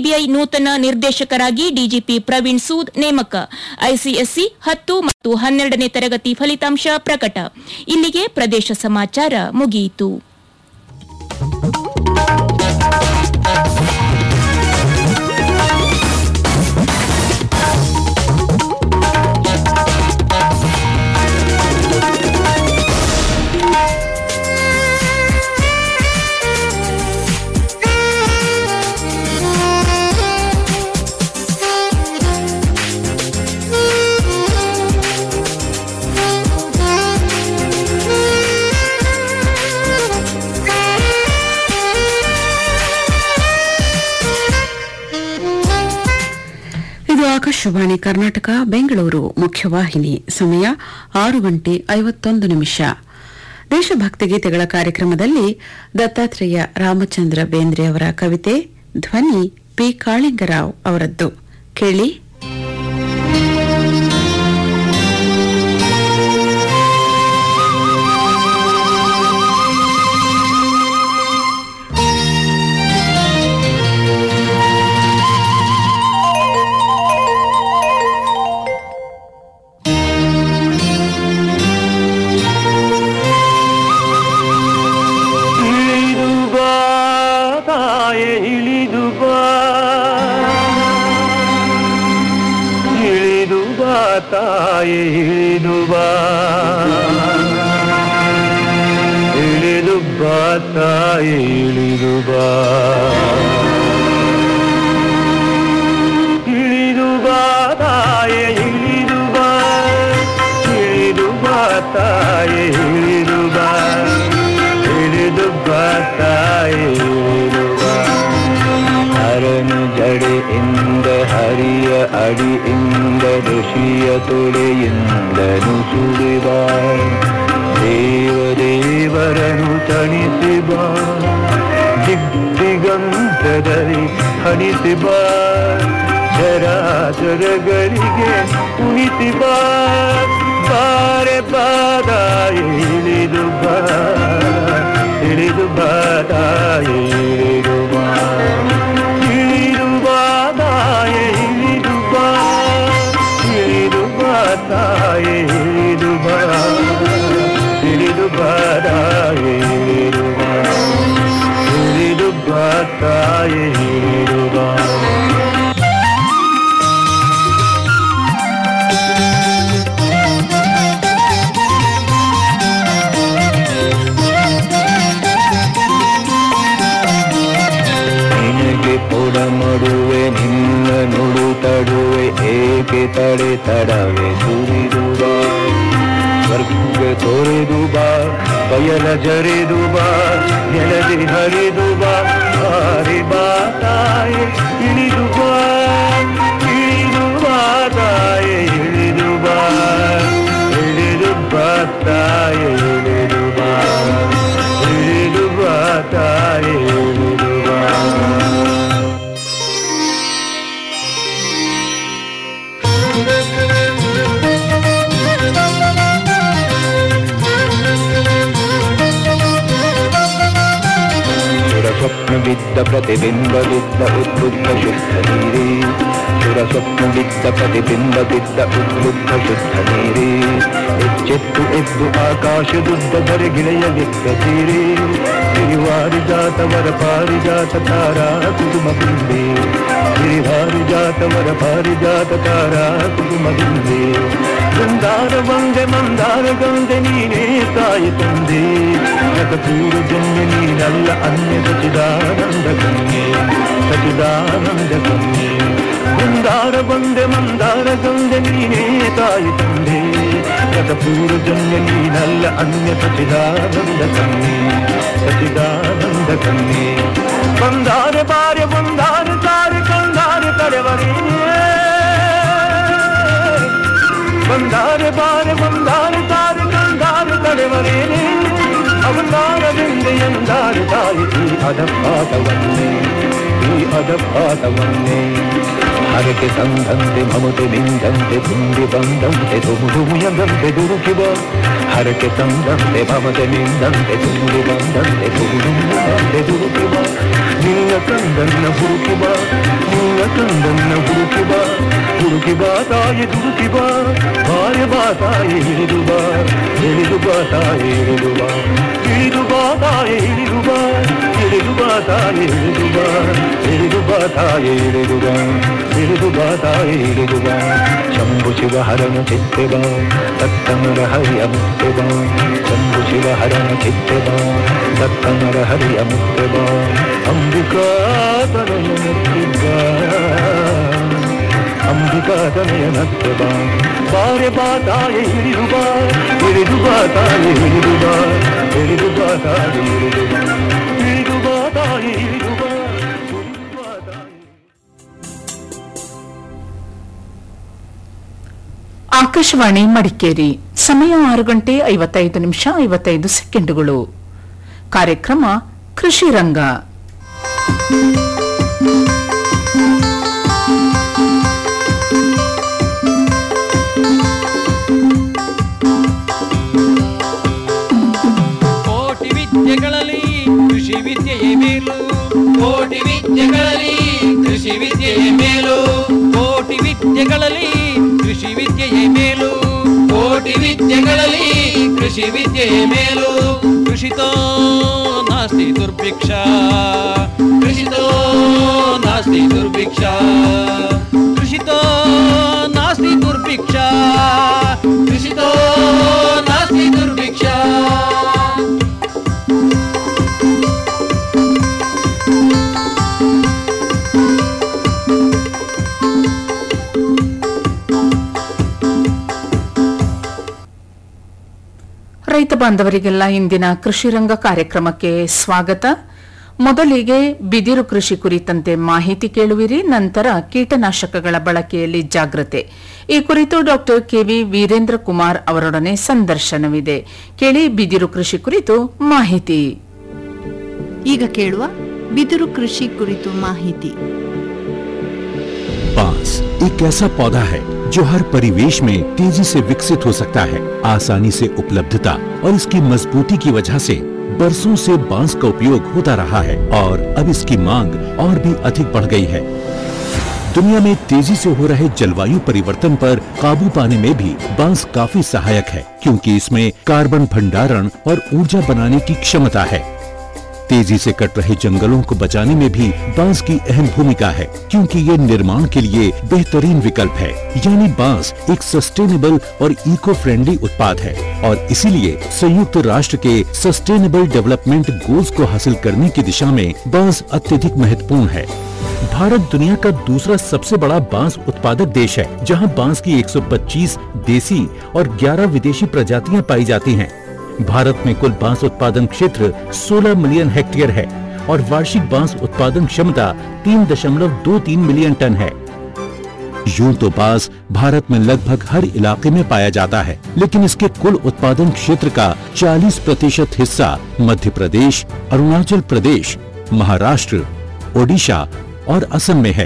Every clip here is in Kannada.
ಸಿಬಿಐ ನೂತನ ನಿರ್ದೇಶಕರಾಗಿ ಡಿಜಿಪಿ ಪ್ರವೀಣ್ ಸೂದ್ ನೇಮಕ ಐಸಿಎಸ್ಸಿ ಹತ್ತು ಮತ್ತು ಹನ್ನೆರಡನೇ ತರಗತಿ ಫಲಿತಾಂಶ ಪ್ರಕಟ ಇಲ್ಲಿಗೆ ಪ್ರದೇಶ ಸಮಾಚಾರ ಮುಗಿಯಿತು ಇದು ಆಕಾಶವಾಣಿ ಕರ್ನಾಟಕ ಬೆಂಗಳೂರು ಮುಖ್ಯವಾಹಿನಿ ಸಮಯ ಆರು ಗಂಟೆ ಐವತ್ತೊಂದು ನಿಮಿಷ ದೇಶಭಕ್ತಿ ಗೀತೆಗಳ ಕಾರ್ಯಕ್ರಮದಲ್ಲಿ ದತ್ತಾತ್ರೇಯ ರಾಮಚಂದ್ರ ಬೇಂದ್ರೆ ಅವರ ಕವಿತೆ ಧ್ವನಿ ಪಿ ಕಾಳಿಂಗರಾವ್ ಅವರದ್ದು ಕೇಳಿ ಇಳಿದು ಬಾ ತಾಯೆ ಇಳಿದು ಬಾ ಇಳಿದು ಬಾ ತಾಯೆ ಇಳಿದು ಬಾ ಇಳಿದು ಬಾ ತಾಯೆ ಇಳಿದು ಬಾ ಇಳಿದು ಬಾ ತಾಯೆ ಇಳಿದು ಬಾ ಇಳಿದು ಬಾ ತಾಯೆ ಇಳಿದು ಬಾ ಇಳಿದು ಬಾ ತಾಯೆ ಇಳಿದು ಬಾ ಹರನು ಜಡೆಯಿಂದ ಹರಿಯ ಅಡಿಯಿಂದ ಋಷಿಯ ತೊಳೆಯಿಂದ ನುಸುಳಿ ಬಾ ದೇವ ದೇವರನು ತಣಿಸಿ ಬಾ ದಿಗ್ದಿಗಂತದಲ್ಲಿ ಹಣಿಸಿ ಬಾ ಚರಾಚರಗಳಿಗೆ ಉಳಿಸಿ ಬಾ ಬಾರೆ ಬಾದ ಇಳಿದು ಬಾ ಇಳಿದು ಬಾದ ಇಳಿದು ಬಾ ಇಳಿದು ಬಾದಾಯ ಇಳಿದು ಬಾ ಇಳಿದು ಬಾದಾಯ ಇಳಿದು ಬಾ ಇಳಿದು ಬಾದಾಯ ಇಳಿದು ಬಾ ಇಳಿದು ಬಾದಾಯ ಇಳಿದು ಬಾ ನಿನಗೆ ಕೊಡ ಮಾಡುವೆ ನಿನ್ನ ನುಡು ತಡುವೆ ಏಕೆ ತಡೆ ತಡವೆ ಸುರಿದು ಬಾ ಸ್ವರ್ಗ ತೊರೆದು ಬಾ ಬಯಲ ಜರಿದು ಬಾ ನೆಲದಿ ಹರಿದು ಬಾ ಹಾರಿ ಬಾ ತಾಯಿ ಇಳಿದು ಬಾ ಇಳಿದು ಬಾ ತಾಯಿ ಇಳಿದು ಬಾ ಇಳಿದು ಬಾ ತಾಯಿ ಇಳಿದು ಬಾ ಇಳಿದು ಬಾ ತಾಯಿ ಇಳಿದು ಬಾ ಸುರ ಸ್ವಪ್ನ ಬಿದ್ದ ಪ್ರತಿಬಿಂಬ ಬಿದ್ದ ಉದ್ಬುದ್ಧ ಶುದ್ಧ ನೀರೇ ಸುರ ಸ್ವಪ್ನ ಬಿದ್ದ ಪ್ರತಿಬಿಂಬ ಬಿದ್ದ ಉದ್ಬುದ್ಧ ಶುದ್ಧ ನೀರೇ ಎಚ್ಚೆತ್ತು ಎದ್ದು ಆಕಾಶದುದ್ದ ಧರೆಗಿಳೆಯ ಬಿದ್ದ ತೀರೇ ಗಿರಿವಾರಿಜಾತವರ ಪಾರಿಜಾತ ತಾರಾ ಕುಸುಮ ಬಿಂಬೆ ಗಿರಿವಾರಿಜಾತವರ ಪಾರಿಜಾತ ತಾರಾ ಕುಸುಮ ಬಿಂಬೆ ಬೃಂದಾರ ಬಂದೆ ಮಂದಾರ ಗಂದೆ ನೀನೇ ತಾಯಿ ತಂದೆ ಜಗತೂರು ಜನ್ಮ ನೀನಲ್ಲ ಅನ್ಯ ಸಚಿದಾನಂದ ಕನ್ಯೆ ಸಚಿದಾನಂದ ಕನ್ಯೆ ಬೃಂದಾರ ಬಂದೆ ಮಂದಾರ ಗಂದೆ ನೀನೇ ತಾಯಿ ತಂದೆ ಜಗಪೂರ ಜನ್ಮ ನೀನಲ್ಲ ಅನ್ಯ ಸಚಿದಾನಂದ ಕನ್ಯೆ ಸಚಿದಾನಂದ ಕನ್ಯೆ ಬಂದಾರ ಬಾರೆ ಬಂದಾರ ತಾರೆ ಕಂದಾರ ತಡೆವರೇನೇ ಬಂದಾರೆ ಬಾರೆ ಬಂದಾರೆ ತಾರೆ ಕಂದಾರೆ ತಡೆವರೇನೆ ಅವತಾರದಿಂದ ಎಂದಾರು ತಾಯಿ ಈ ಅದಪಾತವನ್ನೇ ಈ ಅದಪಾತವನ್ನೇ ಹರಕೆ ತಂದಂತೆ ಮಮತೆ ಮಿಂದಂತೆ ತುಂಬಿ ಬಂದಂತೆ ತುಮುದುಮುಯದಂತೆ ದುರುಕಿವ ಹರಕೆ ತಂದಂತೆ ಮಮತೆ ಮಿಂದಂತೆ ತುಂಬಿ ಬಂದಂತೆ ತುಮುದುಮುಯದಂತೆ ದುರುಕಿವ ನಿನ್ನ ಕಂದನ್ನ ಹುಡುಕಿವ ದುಡುಕಿ ಬಾ ತಾಯಿ ದುಡುಕಿ ಬಾ ಬಾರೆ ಬಾ ತಾಯಿ ಹಿಡಿದು ಬಾ ಹಿಡಿದು ಬಾ ತಾಯಿ ಹಿಡಿದು ಬಾ ಹಿಡಿದು ಬಾ ತಾಯಿ ಹಿಡಿದು ಬಾ ಹಿಡಿದು ಬಾ ತಾಯಿ ಹಿಡಿದು ಬಾ ಹಿಡಿದು ಬಾ ತಾಯಿ ಹಿಡಿದು ಬಾ ಹಿಡಿದು ಬಾ ತಾಯಿ ಹಿಡಿದು ಬಾ ಶಂಭು ಶಿವ ಹರಣ ಚಿತ್ತೆ ಬಾ ದತ್ತಮರ ಹರಿಯ ಮುತ್ತೆ ಬಾ ಶಂಭು ಶಿವ ಹರಣ ಚಿತ್ತೆ ಬಾ ದತ್ತಮರ ಹರಿಯ ಮುತ್ತೆ ಬಾ ಅಂಬಿಕಾ ತನಯ ಮುತ್ತೆ ಬಾ ಅಂಬಿಕಾ ತನಯ ನತ್ತೆ ಬಾ ಬಾರೆ ಬಾ ತಾಯಿ ಹಿಡಿದು ಬಾ ಹಿಡಿದು ಬಾ ತಾಯಿ ಹಿಡಿದು ಬಾ ಹಿಡಿದು ಬಾ ತಾಯಿ ಹಿಡಿದು ಬಾ ಹಿಡಿದು ಬಾ ತಾಯಿ ಹಿಡಿದು ಬಾ ಹಿಡಿದು ಬಾ ತಾಯಿ ಆಕಾಶವಾಣಿ ಮಡಿಕೇರಿ ಸಮಯ ಆರು ಗಂಟೆ ಐವತ್ತೈದು ನಿಮಿಷ ಐವತ್ತೈದು ಸೆಕೆಂಡುಗಳು ಕಾರ್ಯಕ್ರಮ ಕೃಷಿ ರಂಗ ಕೋಟಿ ವಿದ್ಯೆಗಳಲ್ಲಿ ಕೃಷಿ ವಿದ್ಯೆಯೇ ಮೇಲು ಕೋಟಿ ವಿದ್ಯೆಗಳಲ್ಲಿ ಕೃಷಿ ವಿದ್ಯೆಯೇ ಮೇಲು ಕೋಟಿ ವಿದ್ಯೆಗಳಲ್ಲಿ ಕೃಷಿ ವಿದ್ಯೆಯೇ ಮೇಲು ಕೋಟಿ ವಿದ್ಯೆಗಳಲ್ಲಿ ಕೃಷಿ ವಿದ್ಯೆಯೇ ಮೇಲು ಕೃಷಿತೋ ನಾಸ್ತಿ ದುರ್ಭಿಕ್ಷ ಕೃಷಿತೋ ನಾಸ್ತಿ ದುರ್ಭಿಕ್ಷ ಕೃಷಿತೋ ನಾಸ್ತಿ ದುರ್ಭಿಕ್ಷ ಕೃಷಿತೋ ನಾಸ್ತಿ ದುರ್ಭಿಕ್ಷ ರೈತ ಬಾಂಧವರಿಗೆಲ್ಲ ಇಂದಿನ ಕೃಷಿ ರಂಗ ಕಾರ್ಯಕ್ರಮಕ್ಕೆ ಸ್ವಾಗತ ಮೊದಲಿಗೆ ಬಿದಿರು ಕೃಷಿ ಕುರಿತಂತೆ ಮಾಹಿತಿ ಕೇಳುವಿರಿ ನಂತರ ಕೀಟನಾಶಕಗಳ ಬಳಕೆಯಲ್ಲಿ ಜಾಗ್ರತೆ ಈ ಕುರಿತು ಡಾಕ್ಟರ್ ಕೆವಿ ವೀರೇಂದ್ರ ಕುಮಾರ್ ಅವರೊಡನೆ ಸಂದರ್ಶನವಿದೆ ಕೇಳಿ ಬಿದಿರು ಕೃಷಿ ಕುರಿತು ಮಾಹಿತಿ ಈಗ ಕೇಳುವ ಬಿದಿರು ಕೃಷಿ ಕುರಿತು ಮಾಹಿತಿ बांस एक ऐसा पौधा है जो हर परिवेश में तेजी से विकसित हो सकता है आसानी से उपलब्धता और इसकी मजबूती की वजह से बरसों से बांस का उपयोग होता रहा है और अब इसकी मांग और भी अधिक बढ़ गई है दुनिया में तेजी से हो रहे जलवायु परिवर्तन पर काबू पाने में भी बांस काफी सहायक है क्योंकि इसमें कार्बन भंडारण और ऊर्जा बनाने की क्षमता है तेजी से कट रहे जंगलों को बचाने में भी बांस की अहम भूमिका है क्योंकि ये निर्माण के लिए बेहतरीन विकल्प है यानी बांस एक सस्टेनेबल और इको फ्रेंडली उत्पाद है और इसीलिए संयुक्त राष्ट्र के सस्टेनेबल डेवलपमेंट गोल्स को हासिल करने की दिशा में बांस अत्यधिक महत्वपूर्ण है भारत दुनिया का दूसरा सबसे बड़ा बांस उत्पादक देश है जहां बांस की 125 देसी और 11 विदेशी प्रजातियां पाई जाती हैं। भारत में कुल बांस उत्पादन क्षेत्र 16 मिलियन हेक्टेयर है और वार्षिक बांस उत्पादन क्षमता 3.23 मिलियन टन है यूं तो बांस भारत में लगभग हर इलाके में पाया जाता है लेकिन इसके कुल उत्पादन क्षेत्र का 40 प्रतिशत हिस्सा मध्य प्रदेश अरुणाचल प्रदेश महाराष्ट्र ओडिशा और असम में है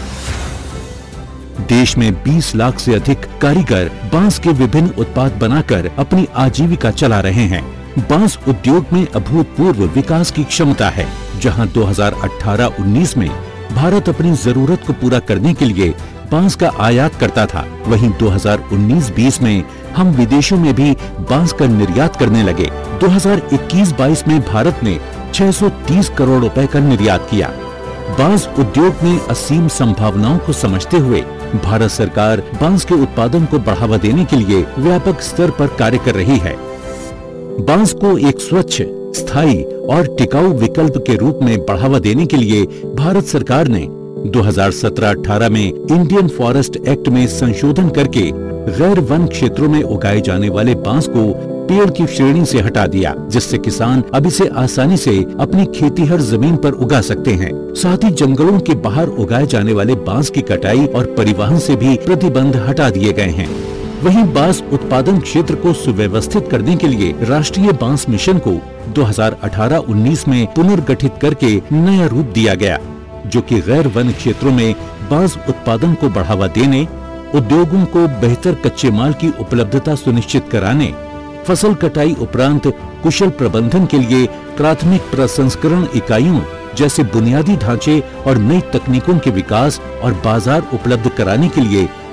देश में 20 लाख से अधिक कारीगर बांस के विभिन्न उत्पाद बनाकर अपनी आजीविका चला रहे हैं बांस उद्योग में अभूतपूर्व विकास की क्षमता है जहां 2018-19 में भारत अपनी जरूरत को पूरा करने के लिए बांस का आयात करता था वहीं 2019-20 में हम विदेशों में भी बांस का निर्यात करने लगे 2021-22 में भारत ने 630 करोड़ रुपए का निर्यात किया बांस उद्योग में असीम संभावनाओं को समझते हुए भारत सरकार बांस के उत्पादन को बढ़ावा देने के लिए व्यापक स्तर पर कार्य कर रही है बांस को एक स्वच्छ स्थायी और टिकाऊ विकल्प के रूप में बढ़ावा देने के लिए भारत सरकार ने 2017-18 में इंडियन फॉरेस्ट एक्ट में संशोधन करके गैर वन क्षेत्रों में उगाए जाने वाले बांस को पेड़ की श्रेणी से हटा दिया जिससे किसान अब इसे आसानी से अपनी खेती हर जमीन पर उगा सकते हैं साथ ही जंगलों के बाहर उगाए जाने वाले बांस की कटाई और परिवहन से भी प्रतिबंध हटा दिए गए हैं वहीं बांस उत्पादन क्षेत्र को सुव्यवस्थित करने के लिए राष्ट्रीय बांस मिशन को 2018-19 में पुनर्गठित करके नया रूप दिया गया जो कि गैर वन क्षेत्रों में बांस उत्पादन को बढ़ावा देने उद्योगों को बेहतर कच्चे माल की उपलब्धता सुनिश्चित कराने फसल कटाई उपरांत कुशल प्रबंधन के लिए प्राथमिक प्रसंस्करण इकाइयों जैसे बुनियादी ढांचे और नई तकनीकों के विकास और बाजार उपलब्ध कराने के लिए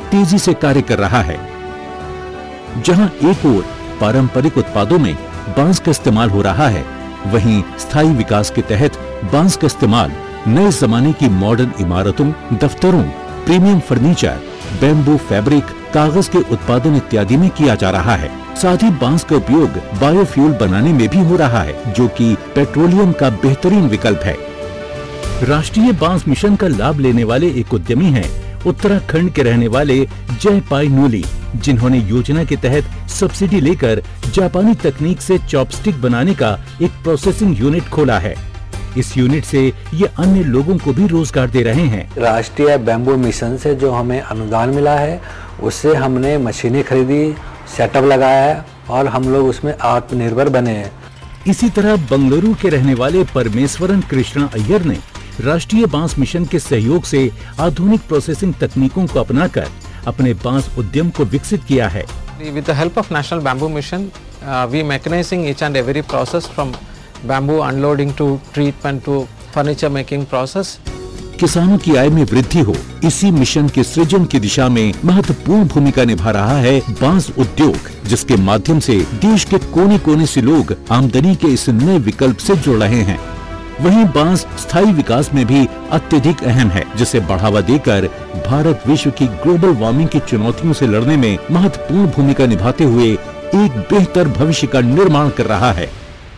तेजी से कार्य कर रहा है जहां एक ओर पारंपरिक उत्पादों में बांस का इस्तेमाल हो रहा है वहीं स्थायी विकास के तहत बांस का इस्तेमाल नए जमाने की मॉडर्न इमारतों दफ्तरों प्रीमियम फर्नीचर बैम्बू फैब्रिक कागज के उत्पादन इत्यादि में किया जा रहा है साथ ही बांस का उपयोग बायोफ्यूल बनाने में भी हो रहा है जो कि पेट्रोलियम का बेहतरीन विकल्प है राष्ट्रीय बांस मिशन का लाभ लेने वाले एक उद्यमी हैं उत्तराखंड के रहने वाले जय पाई नूली जिन्होंने योजना के तहत सब्सिडी लेकर जापानी तकनीक से चॉपस्टिक बनाने का एक प्रोसेसिंग यूनिट खोला है इस यूनिट से ये अन्य लोगों को भी रोजगार दे रहे हैं राष्ट्रीय बैम्बू मिशन से जो हमें अनुदान मिला है उससे हमने मशीनें खरीदी सेटअप लगाया है और हम लोग उसमें आत्मनिर्भर बने हैं इसी तरह बंगलुरु के रहने वाले परमेश्वरन कृष्णा अय्यर ने राष्ट्रीय बांस मिशन के सहयोग से आधुनिक प्रोसेसिंग तकनीकों को अपनाकर अपने बांस उद्यम को विकसित किया है With the help of National Bamboo Mission, uh, we mechanizing each and every process from bamboo unloading to treatment to furniture making process. किसानों की आय में वृद्धि हो इसी मिशन के सृजन की दिशा में महत्वपूर्ण भूमिका निभा रहा है बांस उद्योग जिसके माध्यम से देश के कोने कोने से लोग आमदनी के इस नए विकल्प से जुड़ रहे हैं वहीं बांस स्थायी विकास में भी अत्यधिक अहम है जिसे बढ़ावा देकर भारत विश्व की ग्लोबल वार्मिंग की चुनौतियों से लड़ने में महत्वपूर्ण भूमिका निभाते हुए एक बेहतर भविष्य का निर्माण कर रहा है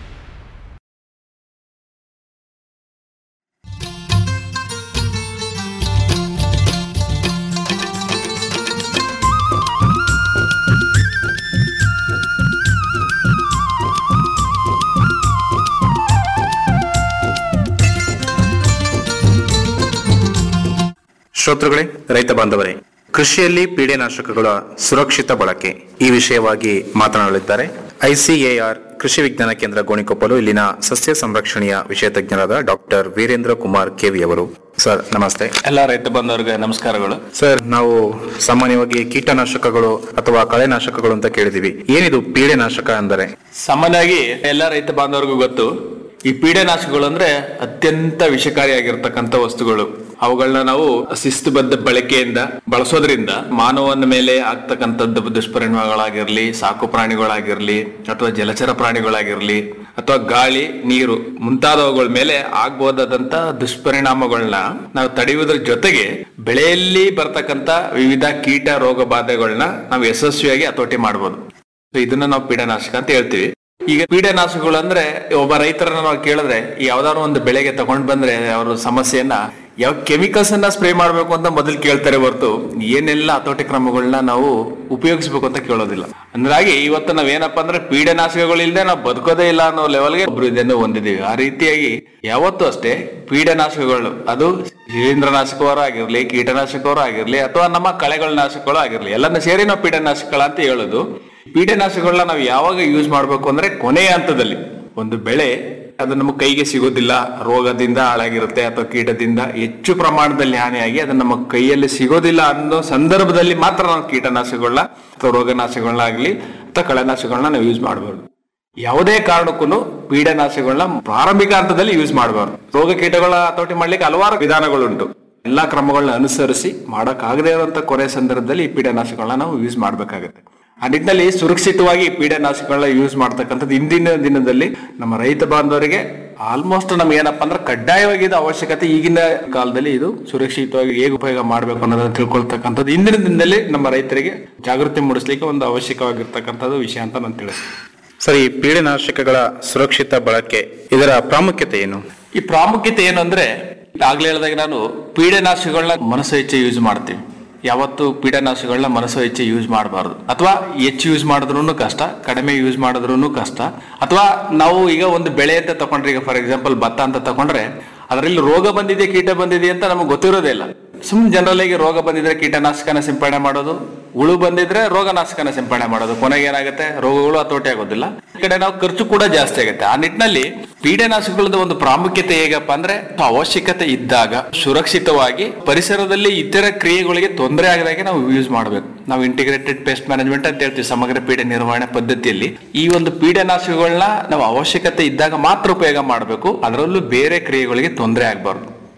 ಶ್ರೋತೃಗಳೇ ರೈತ ಬಾಂಧವರೇ ಕೃಷಿಯಲ್ಲಿ ಪೀಡೆನಾಶಕಗಳ ಸುರಕ್ಷಿತ ಬಳಕೆ ಈ ವಿಷಯವಾಗಿ ಮಾತನಾಡಲಿದ್ದಾರೆ ಐಸಿಎಆರ್ ಕೃಷಿ ವಿಜ್ಞಾನ ಕೇಂದ್ರ ಗೋಣಿಕೊಪ್ಪಲು ಇಲ್ಲಿನ ಸಸ್ಯ ಸಂರಕ್ಷಣೆಯ ವಿಷಯ ತಜ್ಞರಾದ doctor Virendra Kumar K V sir ನಮಸ್ತೆ ಎಲ್ಲ ರೈತ ಬಂಧುವರಿಗೆ ನಮಸ್ಕಾರಗಳು ಸರ್ ನಾವು ಸಾಮಾನ್ಯವಾಗಿ ಕೀಟನಾಶಕಗಳು ಅಥವಾ ಕಳೆನಾಶಕಗಳು ಅಂತ ಕೇಳಿದೀವಿ ಏನಿದು ಪೀಡೆನಾಶಕ ಅಂದರೆ ಸಾಮಾನ್ಯವಾಗಿ ಎಲ್ಲ ರೈತ ಬಾಂಧವರಿಗೂ ಗೊತ್ತು ಈ ಪೀಡೆನಾಶಕಗಳು ಅಂದ್ರೆ ಅತ್ಯಂತ ವಿಷಕಾರಿಯಾಗಿರ್ತಕ್ಕಂಥ ವಸ್ತುಗಳು ಅವುಗಳನ್ನ ನಾವು ಶಿಸ್ತುಬದ್ಧ ಬಳಕೆಯಿಂದ ಬಳಸೋದ್ರಿಂದ ಮಾನವನ ಮೇಲೆ ಆಗ್ತಕ್ಕಂಥದ್ದು ದುಷ್ಪರಿಣಾಮಗಳಾಗಿರ್ಲಿ ಸಾಕು ಪ್ರಾಣಿಗಳಾಗಿರ್ಲಿ ಅಥವಾ ಜಲಚರ ಪ್ರಾಣಿಗಳಾಗಿರ್ಲಿ ಅಥವಾ ಗಾಳಿ ನೀರು ಮುಂತಾದವುಗಳ ಮೇಲೆ ಆಗ್ಬೋದಾದಂತ ದುಷ್ಪರಿಣಾಮಗಳನ್ನ ನಾವು ತಡೆಯುವುದರ ಜೊತೆಗೆ ಬೆಳೆಯಲ್ಲಿ ಬರ್ತಕ್ಕಂಥ ವಿವಿಧ ಕೀಟ ರೋಗ ಬಾಧೆಗಳನ್ನ ನಾವು ಯಶಸ್ವಿಯಾಗಿ ಹತೋಟಿ ಮಾಡಬಹುದು ಇದನ್ನ ನಾವು ಪೀಡನಾಶಕ ಅಂತ ಹೇಳ್ತೀವಿ ಈಗ ಪೀಡನಾಶಕಗಳು ಅಂದ್ರೆ ಒಬ್ಬ ರೈತರನ್ನ ನಾವು ಕೇಳಿದ್ರೆ ಯಾವ್ದಾದ್ರು ಒಂದು ಬೆಳೆಗೆ ತಗೊಂಡ್ ಬಂದ್ರೆ ಅವ್ರ ಸಮಸ್ಯೆಯನ್ನ ಯಾವ ಕೆಮಿಕಲ್ಸ್ ಅನ್ನ ಸ್ಪ್ರೇ ಮಾಡ್ಬೇಕು ಅಂತ ಮೊದಲು ಕೇಳ್ತಾರೆ ಹೊರತು ಏನೆಲ್ಲ ಹತೋಟಿ ಕ್ರಮಗಳನ್ನ ನಾವು ಉಪಯೋಗಿಸ್ಬೇಕು ಅಂತ ಕೇಳೋದಿಲ್ಲ ಅಂದ್ರಾಗಿ ಇವತ್ತು ನಾವೇನಪ್ಪಾ ಅಂದ್ರೆ ಪೀಡನಾಶಕಗಳಿಲ್ಲದೆ ನಾವು ಬದುಕೋದೇ ಇಲ್ಲ ಅನ್ನೋ ಲೆವೆಲ್ಗೆ ಅಭಿವೃದ್ಧಿಯನ್ನು ಹೊಂದಿದೀವಿ ಆ ರೀತಿಯಾಗಿ ಯಾವತ್ತೂ ಅಷ್ಟೇ ಪೀಡನಾಶಕಗಳು ಅದು ಶಿಲೀಂಧ್ರನಾಶಕವರು ಆಗಿರ್ಲಿ ಕೀಟನಾಶಕವರು ಆಗಿರ್ಲಿ ಅಥವಾ ನಮ್ಮ ಕಳೆಗಳ ನಾಶಕಗಳು ಆಗಿರ್ಲಿ ಎಲ್ಲಾನು ಸೇರಿ ನಾವು ಪೀಡನಾಶಕಗಳ ಅಂತ ಹೇಳೋದು ಪೀಡನಾಶಕಗಳನ್ನ ನಾವು ಯಾವಾಗ ಯೂಸ್ ಮಾಡ್ಬೇಕು ಅಂದ್ರೆ ಕೊನೆಯ ಹಂತದಲ್ಲಿ ಒಂದು ಬೆಳೆ ಅದು ನಮ್ಮ ಕೈಗೆ ಸಿಗೋದಿಲ್ಲ ರೋಗದಿಂದ ಹಾಳಾಗಿರುತ್ತೆ ಅಥವಾ ಕೀಟದಿಂದ ಹೆಚ್ಚು ಪ್ರಮಾಣದಲ್ಲಿ ಹಾನಿಯಾಗಿ ಅದು ನಮ್ಮ ಕೈಯಲ್ಲಿ ಸಿಗೋದಿಲ್ಲ ಅನ್ನೋ ಸಂದರ್ಭದಲ್ಲಿ ಮಾತ್ರ ನಾವು ಕೀಟನಾಶಕಗಳನ್ನ ಅಥವಾ ರೋಗನಾಶಕಗಳನ್ನಾಗ್ಲಿ ಅಥವಾ ಕಳೆನಾಶಕಗಳನ್ನ ನಾವು ಯೂಸ್ ಮಾಡಬಾರ್ದು ಯಾವುದೇ ಕಾರಣಕ್ಕೂ ಪೀಡನಾಶಕಗಳನ್ನ ಪ್ರಾರಂಭಿಕ ಹಂತದಲ್ಲಿ ಯೂಸ್ ಮಾಡಬಾರ್ದು ರೋಗ ಕೀಟಗಳ ಹತೋಟಿ ಮಾಡ್ಲಿಕ್ಕೆ ಹಲವಾರು ವಿಧಾನಗಳುಂಟು ಎಲ್ಲಾ ಕ್ರಮಗಳನ್ನ ಅನುಸರಿಸಿ ಮಾಡಕ್ಕಾಗದೇ ಇರುವಂತ ಕೊನೆ ಸಂದರ್ಭದಲ್ಲಿ ಈ ಪೀಡನಾಶಕಗಳನ್ನ ನಾವು ಯೂಸ್ ಮಾಡ್ಬೇಕಾಗತ್ತೆ ಆ ನಿಟ್ಟಿನಲ್ಲಿ ಸುರಕ್ಷಿತವಾಗಿ ಈ ಪೀಡನಾಶಕಗಳನ್ನ ಯೂಸ್ ಮಾಡ್ತಕ್ಕಂಥದ್ದು ಇಂದಿನ ದಿನದಲ್ಲಿ ನಮ್ಮ ರೈತ ಬಾಂಧವರಿಗೆ ಆಲ್ಮೋಸ್ಟ್ ನಮ್ಗೆ ಏನಪ್ಪಾ ಅಂದ್ರೆ ಕಡ್ಡಾಯವಾಗಿ ಇದು ಅವಶ್ಯಕತೆ ಈಗಿನ ಕಾಲದಲ್ಲಿ ಇದು ಸುರಕ್ಷಿತವಾಗಿ ಹೇಗೆ ಉಪಯೋಗ ಮಾಡಬೇಕು ಅನ್ನೋದನ್ನ ತಿಳ್ಕೊಳ್ತಕ್ಕಂಥದ್ದು ಇಂದಿನ ದಿನದಲ್ಲಿ ನಮ್ಮ ರೈತರಿಗೆ ಜಾಗೃತಿ ಮೂಡಿಸ್ಲಿಕ್ಕೆ ಒಂದು ಅವಶ್ಯಕವಾಗಿರ್ತಕ್ಕಂಥದ್ದು ವಿಷಯ ಅಂತ ನಾನು ತಿಳಿಸ್ತೀನಿ ಸರ್ ಈ ಪೀಡೆನಾಶಕಗಳ ಸುರಕ್ಷಿತ ಬಳಕೆ ಇದರ ಪ್ರಾಮುಖ್ಯತೆ ಏನು ಈ ಪ್ರಾಮುಖ್ಯತೆ ಏನು ಅಂದ್ರೆ ಆಗ್ಲೇ ಹೇಳಿದಾಗ ನಾನು ಪೀಡನಾಶಕಗಳನ್ನ ಮನಸ್ಸು ಹೆಚ್ಚು ಯೂಸ್ ಮಾಡ್ತೀವಿ ಯಾವತ್ತು ಪೀಡನಾಶಕಗಳನ್ನ ಮನಸ್ಸು ಹೆಚ್ಚು ಯೂಸ್ ಮಾಡಬಾರ್ದು ಅಥವಾ ಹೆಚ್ಚು ಯೂಸ್ ಮಾಡಿದ್ರು ಕಷ್ಟ ಕಡಿಮೆ ಯೂಸ್ ಮಾಡಿದ್ರು ಕಷ್ಟ ಅಥವಾ ನಾವು ಈಗ ಒಂದು ಬೆಳೆ ಅಂತ ತಗೊಂಡ್ರೆ ಈಗ ಫಾರ್ ಎಕ್ಸಾಂಪಲ್ ಭತ್ತ ಅಂತ ತಗೊಂಡ್ರೆ ಅದರಲ್ಲಿ ರೋಗ ಬಂದಿದೆ ಕೀಟ ಬಂದಿದೆ ಅಂತ ನಮಗೆ ಗೊತ್ತಿರೋದೇ ಇಲ್ಲ ಸುಮ್ ಜನರಲ್ ಆಗಿ ರೋಗ ಬಂದಿದ್ರೆ ಕೀಟನಾಶಕನ ಸಿಂಪಡಣೆ ಮಾಡೋದು ಹುಳು ಬಂದಿದ್ರೆ ರೋಗನಾಶಕನ ಸಿಂಪಡಣೆ ಮಾಡೋದು ಕೊನೆಗೆ ಏನಾಗುತ್ತೆ ರೋಗಗಳು ಹತೋಟಿ ಆಗೋದಿಲ್ಲ ಈ ಕಡೆ ನಾವು ಖರ್ಚು ಕೂಡ ಜಾಸ್ತಿ ಆಗುತ್ತೆ ಆ ನಿಟ್ಟಿನಲ್ಲಿ ಪೀಡನಾಶಕಗಳದ ಒಂದು ಪ್ರಾಮುಖ್ಯತೆ ಹೇಗಪ್ಪ ಅಂದ್ರೆ ಅವಶ್ಯಕತೆ ಇದ್ದಾಗ ಸುರಕ್ಷಿತವಾಗಿ ಪರಿಸರದಲ್ಲಿ ಇತರ ಕ್ರಿಯೆಗಳಿಗೆ ತೊಂದರೆ ಆಗದಾಗೆ ನಾವು ಯೂಸ್ ಮಾಡಬೇಕು ನಾವು ಇಂಟಿಗ್ರೇಟೆಡ್ ಪೆಸ್ಟ್ ಮ್ಯಾನೇಜ್ಮೆಂಟ್ ಅಂತ ಹೇಳ್ತೀವಿ ಸಮಗ್ರ ಪೀಡೆ ನಿರ್ವಹಣೆ ಪದ್ಧತಿಯಲ್ಲಿ ಈ ಒಂದು ಪೀಡನಾಶಕಗಳನ್ನ ನಾವು ಅವಶ್ಯಕತೆ ಇದ್ದಾಗ ಮಾತ್ರ ಉಪಯೋಗ ಮಾಡಬೇಕು ಅದರಲ್ಲೂ ಬೇರೆ ಕ್ರಿಯೆಗಳಿಗೆ ತೊಂದರೆ ಆಗಬಾರ್ದು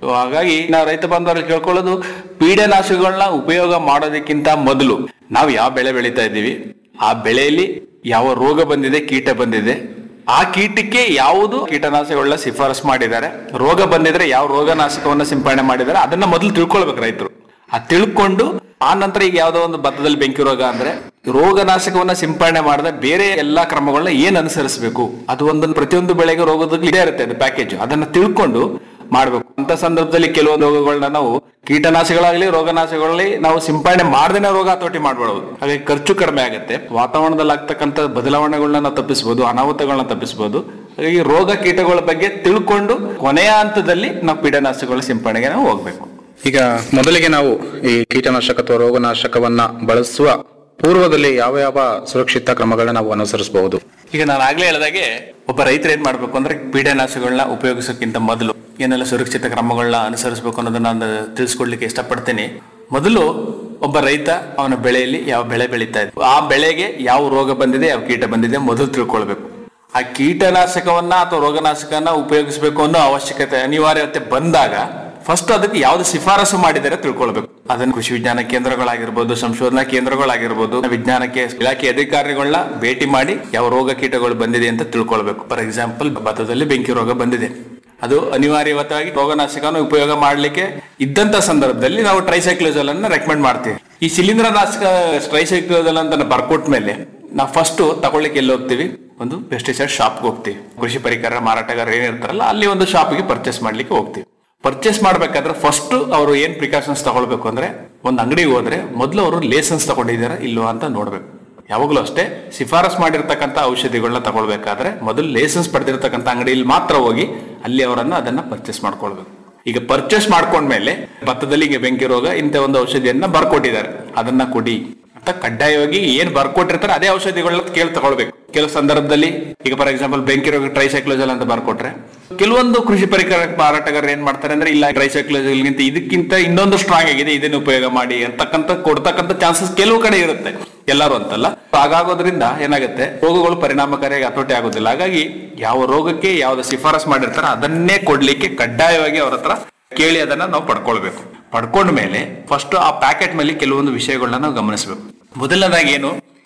So ಹಾಗಾಗಿ ನಾವು ರೈತ ಬಾಂಧವರಲ್ಲಿ ಕೇಳ್ಕೊಳ್ಳೋದು ಪೀಡನಾಶಕಗಳನ್ನ ಉಪಯೋಗ ಮಾಡೋದಕ್ಕಿಂತ ಮೊದಲು ನಾವು ಯಾವ ಬೆಳೆ ಬೆಳೀತಾ ಇದ್ದೀವಿ ಆ ಬೆಳೆಯಲ್ಲಿ ಯಾವ ರೋಗ ಬಂದಿದೆ ಕೀಟ ಬಂದಿದೆ ಆ ಕೀಟಕ್ಕೆ ಯಾವುದು ಕೀಟನಾಶಕಗಳನ್ನ ಶಿಫಾರಸ್ ಮಾಡಿದ್ದಾರೆ ರೋಗ ಬಂದಿದ್ರೆ ಯಾವ ರೋಗನಾಶಕವನ್ನ ಸಿಂಪಡಣೆ ಮಾಡಿದ್ದಾರೆ ಅದನ್ನ ಮೊದಲು ತಿಳ್ಕೊಳ್ಬೇಕು ರೈತರು ಆ ತಿಳ್ಕೊಂಡು ಆ ನಂತರ ಈಗ ಯಾವ್ದೋ ಒಂದು ಭತ್ತದಲ್ಲಿ ಬೆಂಕಿ ರೋಗ ಅಂದ್ರೆ ರೋಗನಾಶಕವನ್ನ ಸಿಂಪಡಣೆ ಮಾಡದೆ ಬೇರೆ ಎಲ್ಲಾ ಕ್ರಮಗಳನ್ನ ಏನ್ ಅನುಸರಿಸಬೇಕು ಅದು ಒಂದೊಂದು ಪ್ರತಿಯೊಂದು ಬೆಳೆಗೆ ರೋಗದಲ್ಲಿ ಇದೇ ಇರುತ್ತೆ ಅದು ಪ್ಯಾಕೇಜ್ ಅದನ್ನ ತಿಳ್ಕೊಂಡು ಮಾಡ್ಬೇಕು ಅಂತ ಸಂದರ್ಭದಲ್ಲಿ ಕೆಲವೊಂದು ರೋಗಗಳನ್ನ ನಾವು ಕೀಟನಾಶಕಗಳಾಗ್ಲಿ ರೋಗನಾಶಕಗಳಲ್ಲಿ ನಾವು ಸಿಂಪಡಣೆ ಮಾಡದೇನೆ ರೋಗ ಹತೋಟಿ ಮಾಡ್ಬಿಡೋದು ಹಾಗಾಗಿ ಖರ್ಚು ಕಡಿಮೆ ಆಗುತ್ತೆ ವಾತಾವರಣದಲ್ಲಿ ಆಗ್ತಕ್ಕಂಥ ಬದಲಾವಣೆಗಳನ್ನ ನಾವು ತಪ್ಪಿಸಬಹುದು ಅನಾಹುತಗಳನ್ನ ತಪ್ಪಿಸಬಹುದು ಹಾಗಾಗಿ ರೋಗ ಕೀಟಗಳ ಬಗ್ಗೆ ತಿಳ್ಕೊಂಡು ಕೊನೆಯ ಹಂತದಲ್ಲಿ ನಾವು ಕೀಟನಾಶಕಗಳ ಸಿಂಪಡಣೆಗೆ ನಾವು ಹೋಗ್ಬೇಕು ಈಗ ಮೊದಲಿಗೆ ನಾವು ಈ ಕೀಟನಾಶಕ ಅಥವಾ ರೋಗನಾಶಕವನ್ನ ಬಳಸುವ ಪೂರ್ವದಲ್ಲಿ ಯಾವ ಯಾವ ಸುರಕ್ಷಿತ ಕ್ರಮಗಳನ್ನ ನಾವು ಅನುಸರಿಸಬಹುದು ಈಗ ನಾನು ಆಗ್ಲೇ ಹೇಳಿದಾಗೆ ಒಬ್ಬ ರೈತರು ಏನ್ ಮಾಡ್ಬೇಕು ಅಂದ್ರೆ ಕೀಟನಾಶಕಗಳನ್ನ ಉಪಯೋಗಿಸೋಕ್ಕಿಂತ ಮೊದಲು ಏನೆಲ್ಲ ಸುರಕ್ಷಿತ ಕ್ರಮಗಳನ್ನ ಅನುಸರಿಸಬೇಕು ಅನ್ನೋದನ್ನ ನಾನು ತಿಳಿಸ್ಕೊಡ್ಲಿಕ್ಕೆ ಇಷ್ಟಪಡ್ತೀನಿ ಮೊದಲು ಒಬ್ಬ ರೈತ ಅವನ ಬೆಳೆಯಲ್ಲಿ ಯಾವ ಬೆಳೆ ಬೆಳೀತಾ ಇದೆ ಆ ಬೆಳೆಗೆ ಯಾವ ರೋಗ ಬಂದಿದೆ ಯಾವ ಕೀಟ ಬಂದಿದೆ ಮೊದಲು ತಿಳ್ಕೊಳ್ಬೇಕು ಆ ಕೀಟನಾಶಕವನ್ನ ಅಥವಾ ರೋಗನಾಶಕನ ಉಪಯೋಗಿಸಬೇಕು ಅನ್ನೋ ಅವಶ್ಯಕತೆ ಅನಿವಾರ್ಯತೆ ಬಂದಾಗ ಫಸ್ಟ್ ಅದಕ್ಕೆ ಯಾವ್ದು ಶಿಫಾರಸು ಮಾಡಿದರೆ ತಿಳ್ಕೊಳ್ಬೇಕು ಅದನ್ನ ಕೃಷಿ ವಿಜ್ಞಾನ ಕೇಂದ್ರಗಳಾಗಿರ್ಬೋದು ಸಂಶೋಧನಾ ಕೇಂದ್ರಗಳಾಗಿರ್ಬೋದು ವಿಜ್ಞಾನಕ್ಕೆ ಇಲಾಖೆ ಅಧಿಕಾರಿಗಳನ್ನ ಭೇಟಿ ಮಾಡಿ ಯಾವ ರೋಗ ಕೀಟಗಳು ಬಂದಿದೆ ಅಂತ ತಿಳ್ಕೊಳ್ಬೇಕು ಫಾರ್ ಎಕ್ಸಾಂಪಲ್ ಭತ್ತದಲ್ಲಿ ಬೆಂಕಿ ರೋಗ ಬಂದಿದೆ ಅದು ಅನಿವಾರ್ಯವಾಗಿ ರೋಗನಾಶಕವನ್ನು ಉಪಯೋಗ ಮಾಡಲಿಕ್ಕೆ ಇದ್ದಂತ ಸಂದರ್ಭದಲ್ಲಿ ನಾವು ಟ್ರೈಸೈಕ್ಲೋಜಲ್ ಅನ್ನ ರೆಕಮೆಂಡ್ ಮಾಡ್ತೀವಿ ಈ ಶಿಲೀಂಧ್ರ ನಾಶಕ ಟ್ರೈಸೈಕ್ಲೋಜಲ್ ಅಂತ ಬರ್ಕೊಟ್ಟ ಮೇಲೆ ನಾವು ಫಸ್ಟ್ ತಗೊಳ್ಳಿಕ್ಕೆ ಎಲ್ಲಿ ಹೋಗ್ತೀವಿ ಒಂದು ಪೆಸ್ಟಿಸೈಡ್ ಶಾಪ್ಗೆ ಹೋಗ್ತೀವಿ ಕೃಷಿ ಪರಿಕರ ಮಾರಾಟಗಾರ ಏನಿರ್ತಾರಲ್ಲ ಅಲ್ಲಿ ಒಂದು ಶಾಪ್ಗೆ ಪರ್ಚೇಸ್ ಮಾಡ್ಲಿಕ್ಕೆ ಹೋಗ್ತೀವಿ ಪರ್ಚೇಸ್ ಮಾಡ್ಬೇಕಾದ್ರೆ ಫಸ್ಟ್ ಅವರು ಏನ್ ಪ್ರಿಕಾಷನ್ಸ್ ತಗೊಳ್ಬೇಕು ಅಂದ್ರೆ ಒಂದು ಅಂಗಡಿಗೆ ಹೋದ್ರೆ ಮೊದಲು ಅವರು ಲೇಸನ್ಸ್ ತಗೊಂಡಿದ್ದಾರೆ ಇಲ್ವಾ ಅಂತ ನೋಡ್ಬೇಕು ಯಾವಾಗಲೂ ಅಷ್ಟೇ ಶಿಫಾರಸ್ ಮಾಡಿರ್ತಕ್ಕಂಥ ಔಷಧಿಗಳನ್ನ ತಗೊಳ್ಬೇಕಾದ್ರೆ ಮೊದಲು ಲೈಸೆನ್ಸ್ ಪಡೆದಿರ್ತಕ್ಕಂಥ ಅಂಗಡಿಯಲ್ಲಿ ಮಾತ್ರ ಹೋಗಿ ಅಲ್ಲಿ ಅವರನ್ನ ಅದನ್ನ ಪರ್ಚೇಸ್ ಮಾಡ್ಕೊಳ್ಬೇಕು ಈಗ ಪರ್ಚೇಸ್ ಮಾಡ್ಕೊಂಡ್ಮೇಲೆ ಭತ್ತದಲ್ಲಿ ಈಗ ಬೆಂಕಿ ರೋಗ ಇಂಥ ಒಂದು ಔಷಧಿಯನ್ನ ಬರ್ಕೊಟ್ಟಿದ್ದಾರೆ ಅದನ್ನ ಕೊಡಿ ಅಂತ ಕಡ್ಡಾಯವಾಗಿ ಏನ್ ಬರ್ಕೊಟ್ಟಿರ್ತಾರೆ ಅದೇ ಔಷಧಿಗಳನ್ನ ಕೇಳಿ ತಗೊಳ್ಬೇಕು ಕೆಲವು ಸಂದರ್ಭದಲ್ಲಿ ಈಗ ಫಾರ್ ಎಕ್ಸಾಂಪಲ್ ಬೆಂಕಿ ರೋಗ ಟ್ರೈಸೈಕ್ಲೋಜಲ್ ಅಂತ ಬರ್ಕೊಟ್ರೆ ಕೆಲವೊಂದು ಕೃಷಿ ಪರಿಕರ ಮಾರಾಟಗಾರರು ಏನ್ ಮಾಡ್ತಾರೆ ಅಂದ್ರೆ ಇಲ್ಲ ಟ್ರೈಸೈಕ್ಲೋಜಲ್ಗಿಂತ ಇದಕ್ಕಿಂತ ಇನ್ನೊಂದು ಸ್ಟ್ರಾಂಗ್ ಆಗಿದೆ ಇದನ್ನ ಉಪಯೋಗ ಮಾಡಿ ಅಂತಕ್ಕಂಥ ಕೊಡ್ತಕ್ಕಂಥ ಚಾನ್ಸಸ್ ಕೆಲವು ಕಡೆ ಇರುತ್ತೆ ಎಲ್ಲರೂ ಅಂತಲ್ಲ ಹಾಗಾಗೋದ್ರಿಂದ ಏನಾಗುತ್ತೆ ರೋಗಗಳು ಪರಿಣಾಮಕಾರಿಯಾಗಿ ಹತೋಟಿ ಆಗೋದಿಲ್ಲ ಹಾಗಾಗಿ ಯಾವ ರೋಗಕ್ಕೆ ಯಾವ್ದು ಶಿಫಾರಸ್ ಮಾಡಿರ್ತಾರೋ ಅದನ್ನೇ ಕೊಡ್ಲಿಕ್ಕೆ ಕಡ್ಡಾಯವಾಗಿ ಅವ್ರ ಹತ್ರ ಕೇಳಿ ಅದನ್ನ ನಾವು ಪಡ್ಕೊಳ್ಬೇಕು ಪಡ್ಕೊಂಡ ಮೇಲೆ ಫಸ್ಟ್ ಆ ಪ್ಯಾಕೆಟ್ ಮೇಲೆ ಕೆಲವೊಂದು ವಿಷಯಗಳನ್ನ ನಾವು ಗಮನಿಸಬೇಕು ಮೊದಲನೇದಾಗಿ ಏನು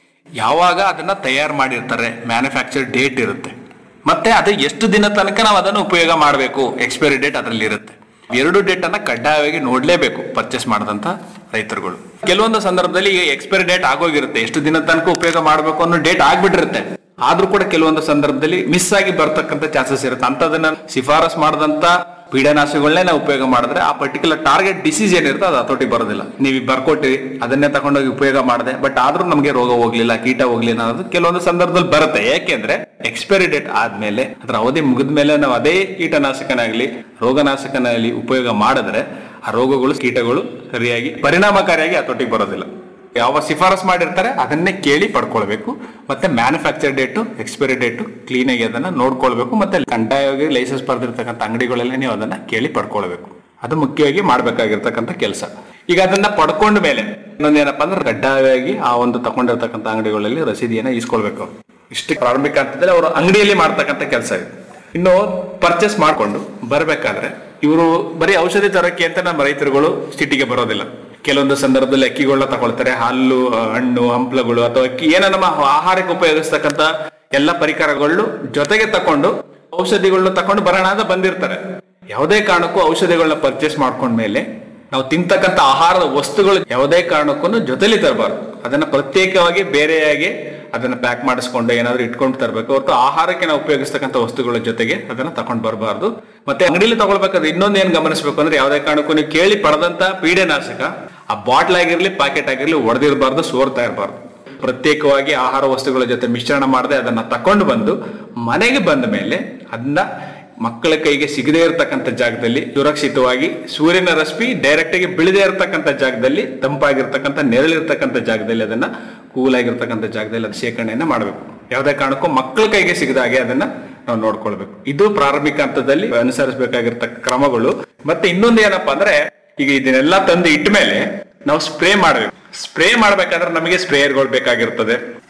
ಯಾವಾಗ ಅದನ್ನ ತಯಾರು ಮಾಡಿರ್ತಾರೆ ಮ್ಯಾನುಫ್ಯಾಕ್ಚರ್ ಡೇಟ್ ಇರುತ್ತೆ ಮತ್ತೆ ಅದು ಎಷ್ಟು ದಿನ ತನಕ ನಾವು ಅದನ್ನು ಉಪಯೋಗ ಮಾಡಬೇಕು ಎಕ್ಸ್ಪೈರಿ ಡೇಟ್ ಅದರಲ್ಲಿ ಇರುತ್ತೆ ಎರಡು ಡೇಟ್ ಅನ್ನ ಕಡ್ಡಾಯವಾಗಿ ನೋಡ್ಲೇಬೇಕು ಪರ್ಚೇಸ್ ಮಾಡಿದಂತ ರೈತರುಗಳು ಕೆಲವೊಂದು ಸಂದರ್ಭದಲ್ಲಿ ಈಗ ಎಕ್ಸ್ಪೈರಿ ಡೇಟ್ ಆಗೋಗಿರುತ್ತೆ ಎಷ್ಟು ದಿನ ತನಕ ಉಪಯೋಗ ಮಾಡಬೇಕು ಅನ್ನೋ ಡೇಟ್ ಆಗ್ಬಿಟ್ಟಿರುತ್ತೆ ಆದ್ರೂ ಕೂಡ ಕೆಲವೊಂದು ಸಂದರ್ಭದಲ್ಲಿ ಮಿಸ್ ಆಗಿ ಬರ್ತಕ್ಕಂಥ ಚಾನ್ಸಸ್ ಇರುತ್ತೆ ಅಂತದನ್ನ ಶಿಫಾರಸ್ ಮಾಡಿದಂತ ಪೀಡನಾಶಗಳನ್ನೇ ನಾವು ಉಪಯೋಗ ಮಾಡಿದ್ರೆ ಆ ಪರ್ಟಿಕ್ಯುಲರ್ ಟಾರ್ಗೆಟ್ ಡಿಸೀಸ್ ಏನಿರುತ್ತೆ ಅದು ಹತೋಟಿ ಬರೋದಿಲ್ಲ ನೀವು ಬರ್ಕೊಟ್ಟಿರಿ ಅದನ್ನೇ ತಗೊಂಡೋಗಿ ಉಪಯೋಗ ಮಾಡಿದೆ ಬಟ್ ಆದ್ರೂ ನಮಗೆ ರೋಗ ಹೋಗ್ಲಿಲ್ಲ ಕೀಟ ಹೋಗ್ಲಿಲ್ಲ ಅನ್ನೋದು ಕೆಲವೊಂದು ಸಂದರ್ಭದಲ್ಲಿ ಬರುತ್ತೆ ಯಾಕೆಂದ್ರೆ ಎಕ್ಸ್ಪೈರಿ ಡೇಟ್ ಆದ್ಮೇಲೆ ಅದ್ರ ಅವಧಿ ಮುಗಿದ ಮೇಲೆ ನಾವು ಅದೇ ಕೀಟನಾಶಕನಾಗ್ಲಿ ರೋಗನಾಶಕನಾಗ್ಲಿ ಉಪಯೋಗ ಮಾಡಿದ್ರೆ ಆ ರೋಗಗಳು ಕೀಟಗಳು ಸರಿಯಾಗಿ ಪರಿಣಾಮಕಾರಿಯಾಗಿ ಹತೋಟಿಗೆ ಬರೋದಿಲ್ಲ ಯಾವ ಶಿಫಾರಸ್ ಮಾಡಿರ್ತಾರೆ ಅದನ್ನೇ ಕೇಳಿ ಪಡ್ಕೊಳ್ಬೇಕು ಮತ್ತೆ manufacture date expiry date clean ಆಗಿ ಅದನ್ನ ನೋಡ್ಕೊಳ್ಬೇಕು ಮತ್ತೆ ಕಡ್ಡಾಯವಾಗಿ ಲೈಸೆನ್ಸ್ ಪಡೆದಿರ್ತಕ್ಕಂಥ ಅಂಗಡಿಗಳಲ್ಲಿ ನೀವು ಅದನ್ನ ಕೇಳಿ ಪಡ್ಕೊಳ್ಬೇಕು ಅದು ಮುಖ್ಯವಾಗಿ ಮಾಡ್ಬೇಕಾಗಿರ್ತಕ್ಕಂಥ ಕೆಲಸ ಈಗ ಅದನ್ನ ಪಡ್ಕೊಂಡ ಮೇಲೆ ಇನ್ನೊಂದೇನಪ್ಪ ಅಂದ್ರೆ ಕಡ್ಡಾಯವಾಗಿ ಆ ಒಂದು ತಗೊಂಡಿರ್ತಕ್ಕಂಥ ಅಂಗಡಿಗಳಲ್ಲಿ ರಸೀದಿಯನ್ನ ಈಸ್ಕೊಳ್ಬೇಕು ಅವ್ರು ಇಷ್ಟು ಪ್ರಾರಂಭಿಕ ಹಂತದಲ್ಲಿ ಅವರು ಅಂಗಡಿಯಲ್ಲಿ ಮಾಡ್ತಕ್ಕಂಥ ಕೆಲಸ ಇದೆ ಇನ್ನು ಪರ್ಚೇಸ್ ಮಾಡ್ಕೊಂಡು ಬರ್ಬೇಕಾದ್ರೆ ಇವರು ಬರೀ ಔಷಧಿ ತರಕ್ಕೆ ಅಂತ ನಮ್ಮ ರೈತರುಗಳು ಸಿಟಿಗೆ ಬರೋದಿಲ್ಲ ಕೆಲವೊಂದು ಸಂದರ್ಭದಲ್ಲಿ ಅಕ್ಕಿಗಳನ್ನ ತಗೊಳ್ತಾರೆ ಹಾಲು ಹಣ್ಣು ಹಂಪ್ಲಗಳು ಅಥವಾ ಅಕ್ಕಿ ಏನೋ ನಮ್ಮ ಆಹಾರಕ್ಕೆ ಉಪಯೋಗಿಸ್ತಕ್ಕಂಥ ಎಲ್ಲ ಪರಿಕರಗಳು ಜೊತೆಗೆ ತಕೊಂಡು ಔಷಧಿಗಳನ್ನ ತಕೊಂಡು ಬರೋಣ ಅಂತ ಬಂದಿರ್ತಾರೆ ಯಾವುದೇ ಕಾರಣಕ್ಕೂ ಔಷಧಿಗಳನ್ನ ಪರ್ಚೇಸ್ ಮಾಡ್ಕೊಂಡ್ಮೇಲೆ ನಾವು ತಿಂತಕ್ಕಂಥ ಆಹಾರದ ವಸ್ತುಗಳು ಯಾವುದೇ ಕಾರಣಕ್ಕೂ ಜೊತೆಲಿ ತರಬಾರ್ದು ಅದನ್ನ ಪ್ರತ್ಯೇಕವಾಗಿ ಬೇರೆಯಾಗಿ ಅದನ್ನ ಪ್ಯಾಕ್ ಮಾಡಿಸ್ಕೊಂಡು ಏನಾದ್ರು ಇಟ್ಕೊಂಡು ತರಬೇಕು ಹೊರತು ಆಹಾರಕ್ಕೆ ನಾವು ಉಪಯೋಗಿಸ್ತಕ್ಕಂಥ ವಸ್ತುಗಳ ಜೊತೆಗೆ ಅದನ್ನ ತಗೊಂಡ್ ಬರಬಾರ್ದು ಮತ್ತೆ ಅಂಗಡಿಲಿ ತಗೊಳ್ಬೇಕಾದ್ರೆ ಇನ್ನೊಂದು ಏನ್ ಗಮನಿಸಬೇಕು ಅಂದ್ರೆ ಯಾವುದೇ ಕಾರಣಕ್ಕೂ ನೀವು ಕೇಳಿ ಪಡೆದಂತ ಪೀಡೆನಾಶಕ ಆ ಬಾಟ್ಲ್ ಆಗಿರ್ಲಿ ಪ್ಯಾಕೆಟ್ ಆಗಿರ್ಲಿ ಒಡೆದಿರಬಾರ್ದು ಸೋರ್ತಾ ಇರಬಾರ್ದು ಪ್ರತ್ಯೇಕವಾಗಿ ಆಹಾರ ವಸ್ತುಗಳ ಜೊತೆ ಮಿಶ್ರಣ ಮಾಡದೆ ಅದನ್ನ ತಕೊಂಡು ಬಂದು ಮನೆಗೆ ಬಂದ ಮೇಲೆ ಅದನ್ನ ಮಕ್ಕಳ ಕೈಗೆ ಸಿಗದೇ ಇರತಕ್ಕಂಥ ಜಾಗದಲ್ಲಿ ಸುರಕ್ಷಿತವಾಗಿ ಸೂರ್ಯನ ರಶ್ಮಿ ಡೈರೆಕ್ಟ್ ಆಗಿ ಬೀಳದೇ ಇರತಕ್ಕಂಥ ಜಾಗದಲ್ಲಿ ತಂಪಾಗಿರ್ತಕ್ಕಂಥ ನೆರಳಿರ್ತಕ್ಕಂಥ ಜಾಗದಲ್ಲಿ ಅದನ್ನ ಕೂಲ್ ಆಗಿರ್ತಕ್ಕಂಥ ಜಾಗದಲ್ಲಿ ಅದು ಶೇಖರಣೆಯನ್ನ ಮಾಡಬೇಕು ಯಾವುದೇ ಕಾರಣಕ್ಕೂ ಮಕ್ಕಳ ಕೈಗೆ ಸಿಗದ ಹಾಗೆ ಅದನ್ನ ನಾವು ನೋಡ್ಕೊಳ್ಬೇಕು ಇದು ಪ್ರಾರಂಭಿಕ ಹಂತದಲ್ಲಿ ಅನುಸರಿಸಬೇಕಾಗಿರ್ತಕ್ಕ ಕ್ರಮಗಳು ಮತ್ತೆ ಇನ್ನೊಂದು ಏನಪ್ಪಾ ಅಂದ್ರೆ ಈಗ ಇದನ್ನೆಲ್ಲ ತಂದು ಇಟ್ಟ ಮೇಲೆ ನಾವು ಸ್ಪ್ರೇ ಮಾಡಬೇಕು ಸ್ಪ್ರೇ ಮಾಡ್ಬೇಕಾದ್ರೆ ನಮಗೆ ಸ್ಪ್ರೇಯರ್ಗಳು ಬೇಕಾಗಿರ್ತದೆ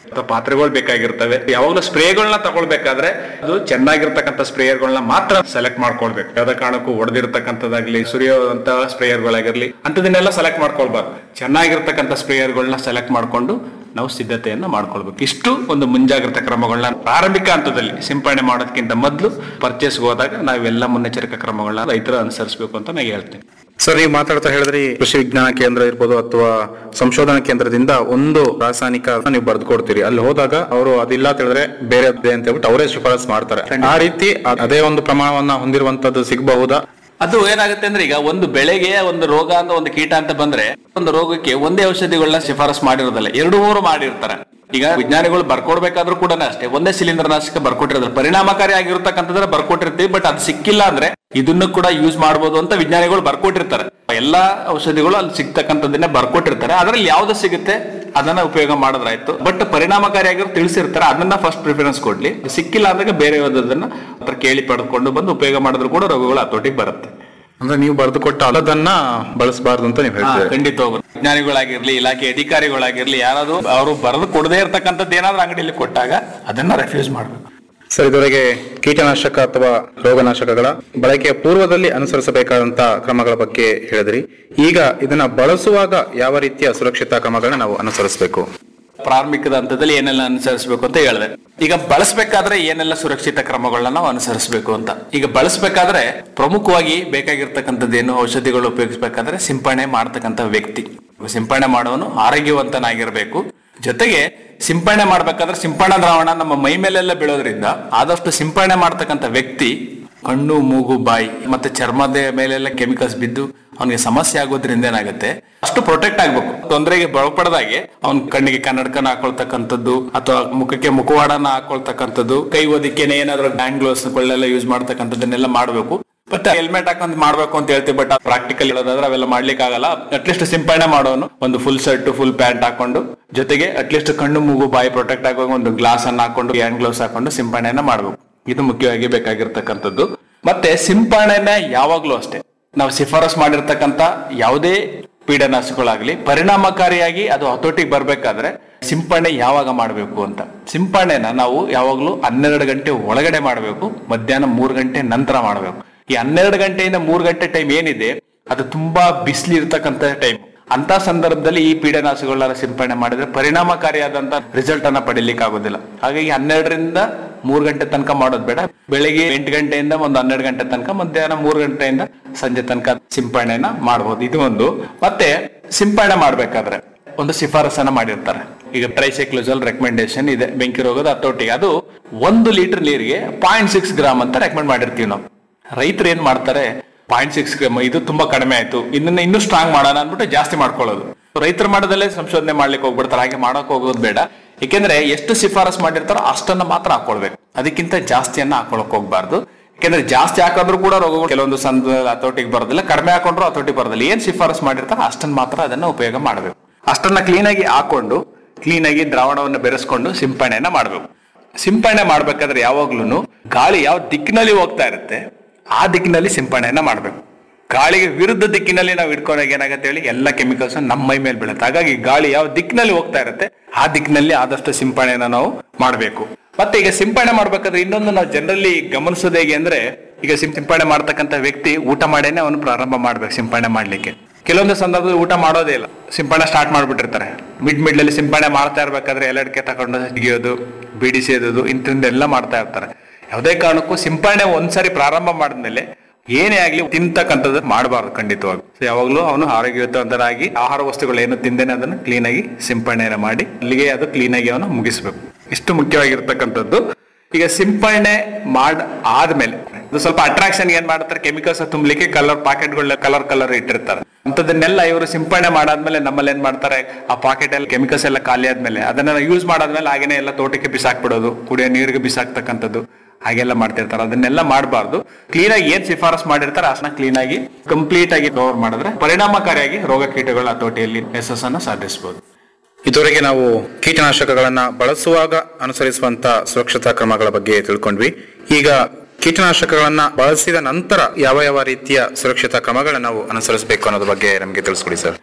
ಅಥವಾ ಪಾತ್ರೆಗಳು ಬೇಕಾಗಿರ್ತವೆ ಯಾವಾಗಲೂ ಸ್ಪ್ರೇಗಳನ್ನ ತಗೊಳ್ಬೇಕಾದ್ರೆ ಅದು ಚೆನ್ನಾಗಿರ್ತಕ್ಕಂಥ ಸ್ಪ್ರೇಯರ್ಗಳನ್ನ ಮಾತ್ರ ಸೆಲೆಕ್ಟ್ ಮಾಡ್ಕೊಳ್ಬೇಕು ಯಾವ್ದೇ ಕಾರಣಕ್ಕೂ ಹೊಡೆದಿರ್ತಕ್ಕಂಥದ್ದಾಗ್ಲಿ ಸುರಿಯೋದಂತ ಸ್ಪ್ರೇಯರ್ಗಳಾಗಿರ್ಲಿ ಅಂತದನ್ನೆಲ್ಲ ಸೆಲೆಕ್ಟ್ ಮಾಡ್ಕೊಳ್ಬಾರ್ದು ಚೆನ್ನಾಗಿರ್ತಕ್ಕಂಥ ಸ್ಪ್ರೇಯರ್ಗಳನ್ನ ಸೆಲೆಕ್ಟ್ ಮಾಡ್ಕೊಂಡು ನಾವು ಸಿದ್ಧತೆಯನ್ನ ಮಾಡ್ಕೊಳ್ಬೇಕು ಇಷ್ಟು ಒಂದು ಮುಂಜಾಗ್ರತಾ ಕ್ರಮಗಳನ್ನ ಪ್ರಾರಂಭಿಕ ಹಂತದಲ್ಲಿ ಸಿಂಪಡಣೆ ಮಾಡೋದಕ್ಕಿಂತ ಮೊದಲು ಪರ್ಚೇಸ್ಗೆ ಹೋದಾಗ ನಾವೆಲ್ಲ ಮುನ್ನೆಚ್ಚರಿಕಾ ಕ್ರಮಗಳನ್ನ ರೈತರು ಅನುಸರಿಸಬೇಕು ಅಂತ ನಾನು ಹೇಳ್ತೀನಿ ಸರ್ ನೀವು ಮಾತಾಡ್ತಾ ಹೇಳಿದ್ರಿ ಕೃಷಿ ವಿಜ್ಞಾನ ಕೇಂದ್ರ ಇರ್ಬೋದು ಅಥವಾ ಸಂಶೋಧನಾ ಕೇಂದ್ರದಿಂದ ಒಂದು ರಾಸಾಯನಿಕ ನೀವು ಬರೆದು ಕೊಡ್ತೀರಿ ಅಲ್ಲಿ ಹೋದಾಗ ಅವರು ಅದಿಲ್ಲ ಅಂತ ಹೇಳಿದ್ರೆ ಬೇರೆ ಅಂತ ಹೇಳ್ಬಿಟ್ಟು ಅವರೇ ಶಿಫಾರಸ್ ಮಾಡ್ತಾರೆ ಆ ರೀತಿ ಅ- ಅದೇ ಒಂದು ಪ್ರಮಾಣವನ್ನ ಹೊಂದಿರುವಂತದ್ದು ಸಿಗಬಹುದಾ ಅದು ಏನಾಗುತ್ತೆ ಅಂದ್ರೆ ಈಗ ಒಂದು ಬೆಳೆಗೆ ಒಂದು ರೋಗ ಅಂತ ಒಂದು ಕೀಟ ಅಂತ ಬಂದ್ರೆ ಒಂದು ರೋಗಕ್ಕೆ ಒಂದೇ ಔಷಧಿಗಳನ್ನ ಶಿಫಾರಸ್ ಮಾಡಿರೋದಲ್ಲ ಎರಡು ಮೂರು ಮಾಡಿರ್ತಾರೆ ಈಗ ವಿಜ್ಞಾನಿಗಳು ಬರ್ಕೊಡ್ಬೇಕಾದ್ರೂ ಕೂಡ ಅಷ್ಟೇ ಒಂದೇ ಸಿಲಿಂಡರ್ ನಾಶಕ ಬರ್ಕೊಟ್ಟಿರೋದ್ರ ಪರಿಣಾಮಕಾರಿ ಆಗಿರ್ತಕ್ಕಂಥದ್ರ ಬರ್ಕೊಟ್ಟಿರ್ತೀವಿ ಬಟ್ ಅದು ಸಿಕ್ಕಿಲ್ಲ ಅಂದ್ರೆ ಇದನ್ನು ಕೂಡ ಯೂಸ್ ಮಾಡಬಹುದು ಅಂತ ವಿಜ್ಞಾನಿಗಳು ಬರ್ಕೊಟ್ಟಿರ್ತಾರೆ ಎಲ್ಲಾ ಔಷಧಿಗಳು ಅಲ್ಲಿ ಸಿಗ್ತಕ್ಕಂಥದ್ದನ್ನೇ ಬರ್ಕೊಟ್ಟಿರ್ತಾರೆ ಅದ್ರಲ್ಲಿ ಯಾವ್ದು ಸಿಗುತ್ತೆ ಅದನ್ನ ಉಪಯೋಗ ಮಾಡಿದ್ರಾಯ್ತು ಬಟ್ ಪರಿಣಾಮಕಾರಿಯಾಗಿರೋ ತಿಳಿಸಿರ್ತಾರೆ ಅದನ್ನ ಫಸ್ಟ್ ಪ್ರಿಫರೆನ್ಸ್ ಕೊಡ್ಲಿ ಸಿಕ್ಕಿಲ್ಲ ಅಂದಾಗ ಬೇರೆ ಯಾವ್ದನ್ನ ಹತ್ರ ಕೇಳಿ ಪಡೆದುಕೊಂಡು ಬಂದು ಉಪಯೋಗ ಮಾಡಿದ್ರು ಕೂಡ ರೋಗಗಳು ಹತೋಟಿಗೆ ಬರುತ್ತೆ ಅಂದ್ರೆ ನೀವು ಬರೆದು ಕೊಟ್ಟ ಅದನ್ನ ಬಳಸಬಾರ್ದು ಅಂತ ನೀವು ಹಾ, ಹೇಳ್ತೀರಿ ಖಂಡಿತವಾಗ್ಲು ವಿಜ್ಞಾನಿಗಳಾಗಿರ್ಲಿ ಇಲಾಖೆ ಅಧಿಕಾರಿಗಳಾಗಿರ್ಲಿ ಯಾರಾದ್ರೂ ಅವರು ಬರೆದು ಕೊಡದೇ ಇರ್ತಕ್ಕಂಥದ್ದು ಏನಾದ್ರೂ ಅಂಗಡಿಯಲ್ಲಿ ಕೊಟ್ಟಾಗ ಅದನ್ನ ರೆಫ್ಯೂಸ್ ಮಾಡ್ಬೇಕು ಸರ್ ಇದುವರೆಗೆ ಕೀಟನಾಶಕ ಅಥವಾ ರೋಗನಾಶಕಗಳ ಬಳಕೆಯ ಪೂರ್ವದಲ್ಲಿ ಅನುಸರಿಸಬೇಕಾದಂತ ಕ್ರಮಗಳ ಬಗ್ಗೆ ಹೇಳಿದ್ರಿ ಈಗ ಇದನ್ನ ಬಳಸುವಾಗ ಯಾವ ರೀತಿಯ ಸುರಕ್ಷಿತ ಕ್ರಮಗಳನ್ನ ನಾವು ಅನುಸರಿಸಬೇಕು ಪ್ರಾರಂಭಿಕದ ಹಂತದಲ್ಲಿ ಏನೆಲ್ಲ ಅನುಸರಿಸಬೇಕು ಅಂತ ಹೇಳಿದೆ ಈಗ ಬಳಸಬೇಕಾದ್ರೆ ಏನೆಲ್ಲ ಸುರಕ್ಷಿತ ಕ್ರಮಗಳನ್ನ ನಾವು ಅನುಸರಿಸಬೇಕು ಅಂತ ಈಗ ಬಳಸಬೇಕಾದ್ರೆ ಪ್ರಮುಖವಾಗಿ ಬೇಕಾಗಿರ್ತಕ್ಕಂಥದ್ದೇನು ಔಷಧಿಗಳು ಉಪಯೋಗಿಸಬೇಕಾದ್ರೆ ಸಿಂಪಡಣೆ ಮಾಡ್ತಕ್ಕಂಥ ವ್ಯಕ್ತಿ ಸಿಂಪಡಣೆ ಮಾಡುವನು ಆರೋಗ್ಯವಂತನಾಗಿರ್ಬೇಕು ಜೊತೆಗೆ ಸಿಂಪಡಣೆ ಮಾಡ್ಬೇಕಾದ್ರೆ ಸಿಂಪಡಣಾ ದ್ರಾವಣ ನಮ್ಮ ಮೈ ಮೇಲೆಲ್ಲ ಬೀಳೋದ್ರಿಂದ ಆದಷ್ಟು ಸಿಂಪಡಣೆ ಮಾಡ್ತಕ್ಕಂಥ ವ್ಯಕ್ತಿ ಕಣ್ಣು ಮೂಗು ಬಾಯಿ ಮತ್ತೆ ಚರ್ಮದ ಮೇಲೆಲ್ಲ ಕೆಮಿಕಲ್ಸ್ ಬಿದ್ದು ಅವನಿಗೆ ಸಮಸ್ಯೆ ಆಗೋದ್ರಿಂದ ಏನಾಗುತ್ತೆ ಅಷ್ಟು ಪ್ರೊಟೆಕ್ಟ್ ಆಗ್ಬೇಕು ತೊಂದರೆಗೆ ಒಳಪಡದಾಗೆ ಅವ್ನ ಕಣ್ಣಿಗೆ ಕನ್ನಡಕನ ಹಾಕೊಳ್ತಕ್ಕಂಥದ್ದು ಅಥವಾ ಮುಖಕ್ಕೆ ಮುಖವಾಡನ ಹಾಕೊಳ್ತಕ್ಕಂಥದ್ದು ಕೈ ಓದಿಕೆನೆ ಏನಾದ್ರು ಹ್ಯಾಂಡ್ ಗ್ಲೋಸ್ ಗಳನ್ನೆಲ್ಲ ಯೂಸ್ ಮಾಡ್ತಕ್ಕಂಥದ್ದನ್ನೆಲ್ಲ ಮಾಡಬೇಕು ಬಟ್ ಹೆಲ್ಮೆಟ್ ಹಾಕೊಂಡ್ ಮಾಡ್ಬೇಕು ಅಂತ ಹೇಳ್ತೀವಿ ಬಟ್ ಪ್ರಾಕ್ಟಿಕಲ್ ಹೇಳೋದಾದ್ರೆ ಅವೆಲ್ಲ ಮಾಡ್ಲಿಕ್ಕೆ ಆಗಲ್ಲ ಅಟ್ಲೀಸ್ಟ್ ಸಿಂಪಡಣೆ ಮಾಡೋನು ಒಂದು ಫುಲ್ ಶರ್ಟ್ ಫುಲ್ ಪ್ಯಾಂಟ್ ಹಾಕೊಂಡು ಜೊತೆಗೆ ಅಟ್ಲೀಸ್ಟ್ ಕಣ್ಣು ಮೂಗು ಬಾಯಿ ಪ್ರೊಟೆಕ್ಟ್ ಆಗುವಾಗ ಒಂದು ಗ್ಲಾಸ್ ಅನ್ನ ಹಾಕೊಂಡು ಹ್ಯಾಂಡ್ ಗ್ಲೌಸ್ ಹಾಕೊಂಡು ಸಿಂಪಡಣೆನ ಮಾಡ್ಬೇಕು ಇದು ಮುಖ್ಯವಾಗಿ ಬೇಕಾಗಿರ್ತಕ್ಕಂಥದ್ದು ಮತ್ತೆ ಸಿಂಪಡಣೆನ ಯಾವಾಗ್ಲೂ ಅಷ್ಟೇ ನಾವು ಶಿಫಾರಸ್ ಮಾಡಿರ್ತಕ್ಕಂಥ ಯಾವುದೇ ಪೀಡನಾಶಕಗಳಾಗ್ಲಿ ಪರಿಣಾಮಕಾರಿಯಾಗಿ ಅದು ಹತೋಟಿಗೆ ಬರ್ಬೇಕಾದ್ರೆ ಸಿಂಪಡಣೆ ಯಾವಾಗ ಮಾಡಬೇಕು ಅಂತ ಸಿಂಪಡಣೆನ ನಾವು ಯಾವಾಗ್ಲೂ ಹನ್ನೆರಡು ಗಂಟೆ ಒಳಗಡೆ ಮಾಡಬೇಕು ಮಧ್ಯಾಹ್ನ ಮೂರು ಗಂಟೆ ನಂತರ ಮಾಡಬೇಕು ಈ ಹನ್ನೆರಡು ಗಂಟೆಯಿಂದ ಮೂರು ಗಂಟೆ ಟೈಮ್ ಏನಿದೆ ಅದು ತುಂಬಾ ಬಿಸಿಲು ಇರ್ತಕ್ಕಂಥ ಟೈಮ್ ಅಂತ ಸಂದರ್ಭದಲ್ಲಿ ಈ ಪೀಡನಾಶಕಗಳನ್ನ ಸಿಂಪಡಣೆ ಮಾಡಿದ್ರೆ ಪರಿಣಾಮಕಾರಿಯಾದಂತ ರಿಸಲ್ಟ್ ಅನ್ನ ಪಡಿಲಿಕ್ಕೆ ಆಗೋದಿಲ್ಲ ಹಾಗಾಗಿ ಹನ್ನೆರಡರಿಂದ ಮೂರು ಗಂಟೆ ತನಕ ಮಾಡೋದು ಬೇಡ ಬೆಳಿಗ್ಗೆ ಎಂಟು ಗಂಟೆಯಿಂದ ಒಂದು ಹನ್ನೆರಡು ಗಂಟೆ ತನಕ ಮಧ್ಯಾಹ್ನ ಮೂರು ಗಂಟೆಯಿಂದ ಸಂಜೆ ತನಕ ಸಿಂಪಡಣೆನ ಮಾಡಬಹುದು ಇದು ಒಂದು ಮತ್ತೆ ಸಿಂಪಡಣೆ ಮಾಡ್ಬೇಕಾದ್ರೆ ಒಂದು ಶಿಫಾರಸನ್ನ ಮಾಡಿರ್ತಾರೆ ಈಗ ಟ್ರೈಸೈಕ್ಲೋಜಲ್ ರೆಕಮೆಂಡೇಶನ್ ಇದೆ ಬೆಂಕಿ ರೋಗದ ಹತೋಟಿ ಅದು ಒಂದು ಲೀಟರ್ ನೀರಿಗೆ ಪಾಯಿಂಟ್ ಸಿಕ್ಸ್ ಗ್ರಾಮ್ ಅಂತ ರೆಕಮೆಂಡ್ ಮಾಡಿರ್ತೀವಿ ನಾವು ರೈತರು ಏನ್ ಮಾಡ್ತಾರೆ ಪಾಯಿಂಟ್ ಸಿಕ್ಸ್ ಗ್ರಾಮ್ ಇದು ತುಂಬಾ ಕಡಿಮೆ ಆಯ್ತು ಇನ್ನನ್ನ ಇನ್ನೂ ಸ್ಟ್ರಾಂಗ್ ಮಾಡೋಣ ಅಂದ್ಬಿಟ್ಟು ಜಾಸ್ತಿ ಮಾಡ್ಕೊಳ್ಳೋದು ರೈತರು ಮಾಡೋದಲ್ಲೇ ಸಂಶೋಧನೆ ಮಾಡ್ಲಿಕ್ಕೆ ಹೋಗ್ಬಿಡ್ತಾರೆ ಹಾಗೆ ಮಾಡಕ್ ಹೋಗೋದು ಬೇಡ ಯಾಕೆಂದ್ರೆ ಎಷ್ಟು ಶಿಫಾರಸ್ ಮಾಡಿರ್ತಾರೋ ಅಷ್ಟನ್ನ ಮಾತ್ರ ಹಾಕೊಳ್ಬೇಕು ಅದಕ್ಕಿಂತ ಜಾಸ್ತಿಯನ್ನ ಹಾಕೊಳಕ್ ಹೋಗ್ಬಾರ್ದು ಯಾಕೆಂದ್ರೆ ಜಾಸ್ತಿ ಹಾಕಿದ್ರು ಕೂಡ ರೋಗಗಳು ಕೆಲವೊಂದು ಸಂದ ಹತೋಟಿಗೆ ಬರೋದಿಲ್ಲ ಕಡಿಮೆ ಹಾಕೊಂಡ್ರು ಹತೋಟಿಗೆ ಬರೋದಿಲ್ಲ ಏನ್ ಶಿಫಾರಸ್ ಮಾಡಿರ್ತಾರೋ ಅಷ್ಟನ್ನ ಮಾತ್ರ ಅದನ್ನ ಉಪಯೋಗ ಮಾಡಬೇಕು ಅಷ್ಟನ್ನ ಕ್ಲೀನ್ ಆಗಿ ಹಾಕೊಂಡು ಕ್ಲೀನ್ ಆಗಿ ದ್ರಾವಣವನ್ನು ಬೆರೆಸ್ಕೊಂಡು ಸಿಂಪಡಣೆನ ಮಾಡಬೇಕು ಸಿಂಪಡಣೆ ಮಾಡ್ಬೇಕಾದ್ರೆ ಯಾವಾಗ್ಲೂ ಗಾಳಿ ಯಾವ ದಿಕ್ಕಿನಲ್ಲಿ ಹೋಗ್ತಾ ಇರುತ್ತೆ ಆ ದಿಕ್ಕಿನಲ್ಲಿ ಸಿಂಪಡಣೆಯನ್ನ ಮಾಡಬೇಕು ಗಾಳಿಗೆ ವಿರುದ್ಧ ದಿಕ್ಕಿನಲ್ಲಿ ನಾವು ಇಟ್ಕೊಂಡಾಗ ಏನಾಗುತ್ತೆ ಹೇಳಿ ಎಲ್ಲ ಕೆಮಿಕಲ್ಸ್ ನಮ್ಮ ಮೈ ಮೇಲೆ ಬೀಳುತ್ತೆ ಹಾಗಾಗಿ ಗಾಳಿ ಯಾವ ದಿಕ್ಕಿನಲ್ಲಿ ಹೋಗ್ತಾ ಇರುತ್ತೆ ಆ ದಿಕ್ಕಿನಲ್ಲಿ ಆದಷ್ಟು ಸಿಂಪಡಣೆನ ನಾವು ಮಾಡಬೇಕು ಮತ್ತೆ ಈಗ ಸಿಂಪಡಣೆ ಮಾಡ್ಬೇಕಾದ್ರೆ ಇನ್ನೊಂದು ನಾವು ಜನರಲ್ಲಿ ಗಮನಿಸೋದು ಹೇಗೆ ಅಂದ್ರೆ ಈಗ ಸಿಂ- ಸಿಂಪಡಣೆ ಮಾಡ್ತಕ್ಕಂಥ ವ್ಯಕ್ತಿ ಊಟ ಮಾಡೇನೆ ಅವನು ಪ್ರಾರಂಭ ಮಾಡ್ಬೇಕು ಸಿಂಪಡಣೆ ಮಾಡ್ಲಿಕ್ಕೆ ಕೆಲವೊಂದು ಸಂದರ್ಭದಲ್ಲಿ ಊಟ ಮಾಡೋದೇ ಇಲ್ಲ ಸಿಂಪಡಣೆ ಸ್ಟಾರ್ಟ್ ಮಾಡ್ಬಿಟ್ಟಿರ್ತಾರೆ ಮಿಡ್ ಮಿಡ್ ಅಲ್ಲಿ ಸಿಂಪಡಣೆ ಮಾಡ್ತಾ ಇರ್ಬೇಕಾದ್ರೆ ಎಲ್ಲಡಿಕೆ ತಗೊಂಡು ತೆಗಿಯೋದು ಬಿಡಿ ಸೇದೋದು ಇಂಥದ್ದೆಲ್ಲ ಮಾಡ್ತಾ ಇರ್ತಾರೆ ಯಾವುದೇ ಕಾರಣಕ್ಕೂ ಸಿಂಪಡಣೆ ಒಂದ್ಸರಿ ಪ್ರಾರಂಭ ಮಾಡಿದ್ಮೇಲೆ ಏನೇ ಆಗ್ಲಿ ತಿಂತಕ್ಕಂಥದ್ದು ಮಾಡಬಾರ್ದು ಖಂಡಿತವಾಗಿ So ಯಾವಾಗ್ಲೂ ಅವನು ಆರೋಗ್ಯವಂತರಾಗಿ ಆಹಾರ ವಸ್ತುಗಳು ಏನು ತಿಂದೇನೆ ಅದನ್ನು ಕ್ಲೀನ್ ಆಗಿ ಸಿಂಪಡಣೆನ ಮಾಡಿ ಅಲ್ಲಿಗೆ ಅದು ಕ್ಲೀನ್ ಆಗಿ ಅವನು ಮುಗಿಸ್ಬೇಕು ಇಷ್ಟು ಮುಖ್ಯವಾಗಿರ್ತಕ್ಕಂಥದ್ದು ಈಗ ಸಿಂಪಡಣೆ ಮಾಡ್ ಆದ್ಮೇಲೆ ಇದು ಸ್ವಲ್ಪ ಅಟ್ರಾಕ್ಷನ್ ಏನ್ ಮಾಡ್ತಾರೆ ಕೆಮಿಕಲ್ಸ್ ತುಂಬಲಿಕ್ಕೆ ಕಲರ್ ಪಾಕೆಟ್ಗಳ ಕಲರ್ ಕಲರ್ ಇಟ್ಟಿರ್ತಾರೆ ಅಂತದನ್ನೆಲ್ಲ ಇವರು ಸಿಂಪಡಣೆ ಮಾಡಾದ್ಮೇಲೆ ನಮ್ಮಲ್ಲಿ ಏನ್ ಮಾಡ್ತಾರೆ ಆ ಪಾಕೆಟ್ ಎಲ್ಲ ಕೆಮಿಕಲ್ಸ್ ಎಲ್ಲ ಖಾಲಿ ಆದ್ಮೇಲೆ ಅದನ್ನ ಯೂಸ್ ಮಾಡಾದ್ಮೇಲೆ ಹಾಗೇನೆ ಎಲ್ಲ ತೋಟಕ್ಕೆ ಬಿಸಾಕ್ಬಿಡೋದು ಕುಡಿಯೋ ನೀರಿಗೆ ಬಿಸಾಕ್ತಕ್ಕಂಥದ್ದು ಹಾಗೆಲ್ಲ ಮಾಡ್ತಿರ್ತಾರೆ ಅದನ್ನೆಲ್ಲ ಮಾಡಬಾರ್ದು ಕ್ಲೀನ್ ಆಗಿ ಏನ್ ಶಿಫಾರಸ್ ಮಾಡಿರ್ತಾರೆ ಅಷ್ಟನ್ನ ಕ್ಲೀನ್ ಆಗಿ ಕಂಪ್ಲೀಟ್ ಆಗಿ ಕವರ್ ಮಾಡಿದ್ರೆ ಪರಿಣಾಮಕಾರಿಯಾಗಿ ರೋಗ ಕೀಟಗಳ ಹತೋಟಿಯಲ್ಲಿ ಯಶಸ್ಸನ್ನು ಸಾಧಿಸಬಹುದು ಇದುವರೆಗೆ ನಾವು ಕೀಟನಾಶಕಗಳನ್ನ ಬಳಸುವಾಗ ಅನುಸರಿಸುವಂತ ಸುರಕ್ಷತಾ ಕ್ರಮಗಳ ಬಗ್ಗೆ ತಿಳ್ಕೊಂಡ್ವಿ ಈಗ ಕೀಟನಾಶಕಗಳನ್ನ ಬಳಸಿದ ನಂತರ ಯಾವ ಯಾವ ರೀತಿಯ ಸುರಕ್ಷತಾ ಕ್ರಮಗಳನ್ನ ನಾವು ಅನುಸರಿಸಬೇಕು ಅನ್ನೋದ್ರ ಬಗ್ಗೆ ನಮಗೆ ತಿಳಿಸ್ಕೊಡಿ ಸರ್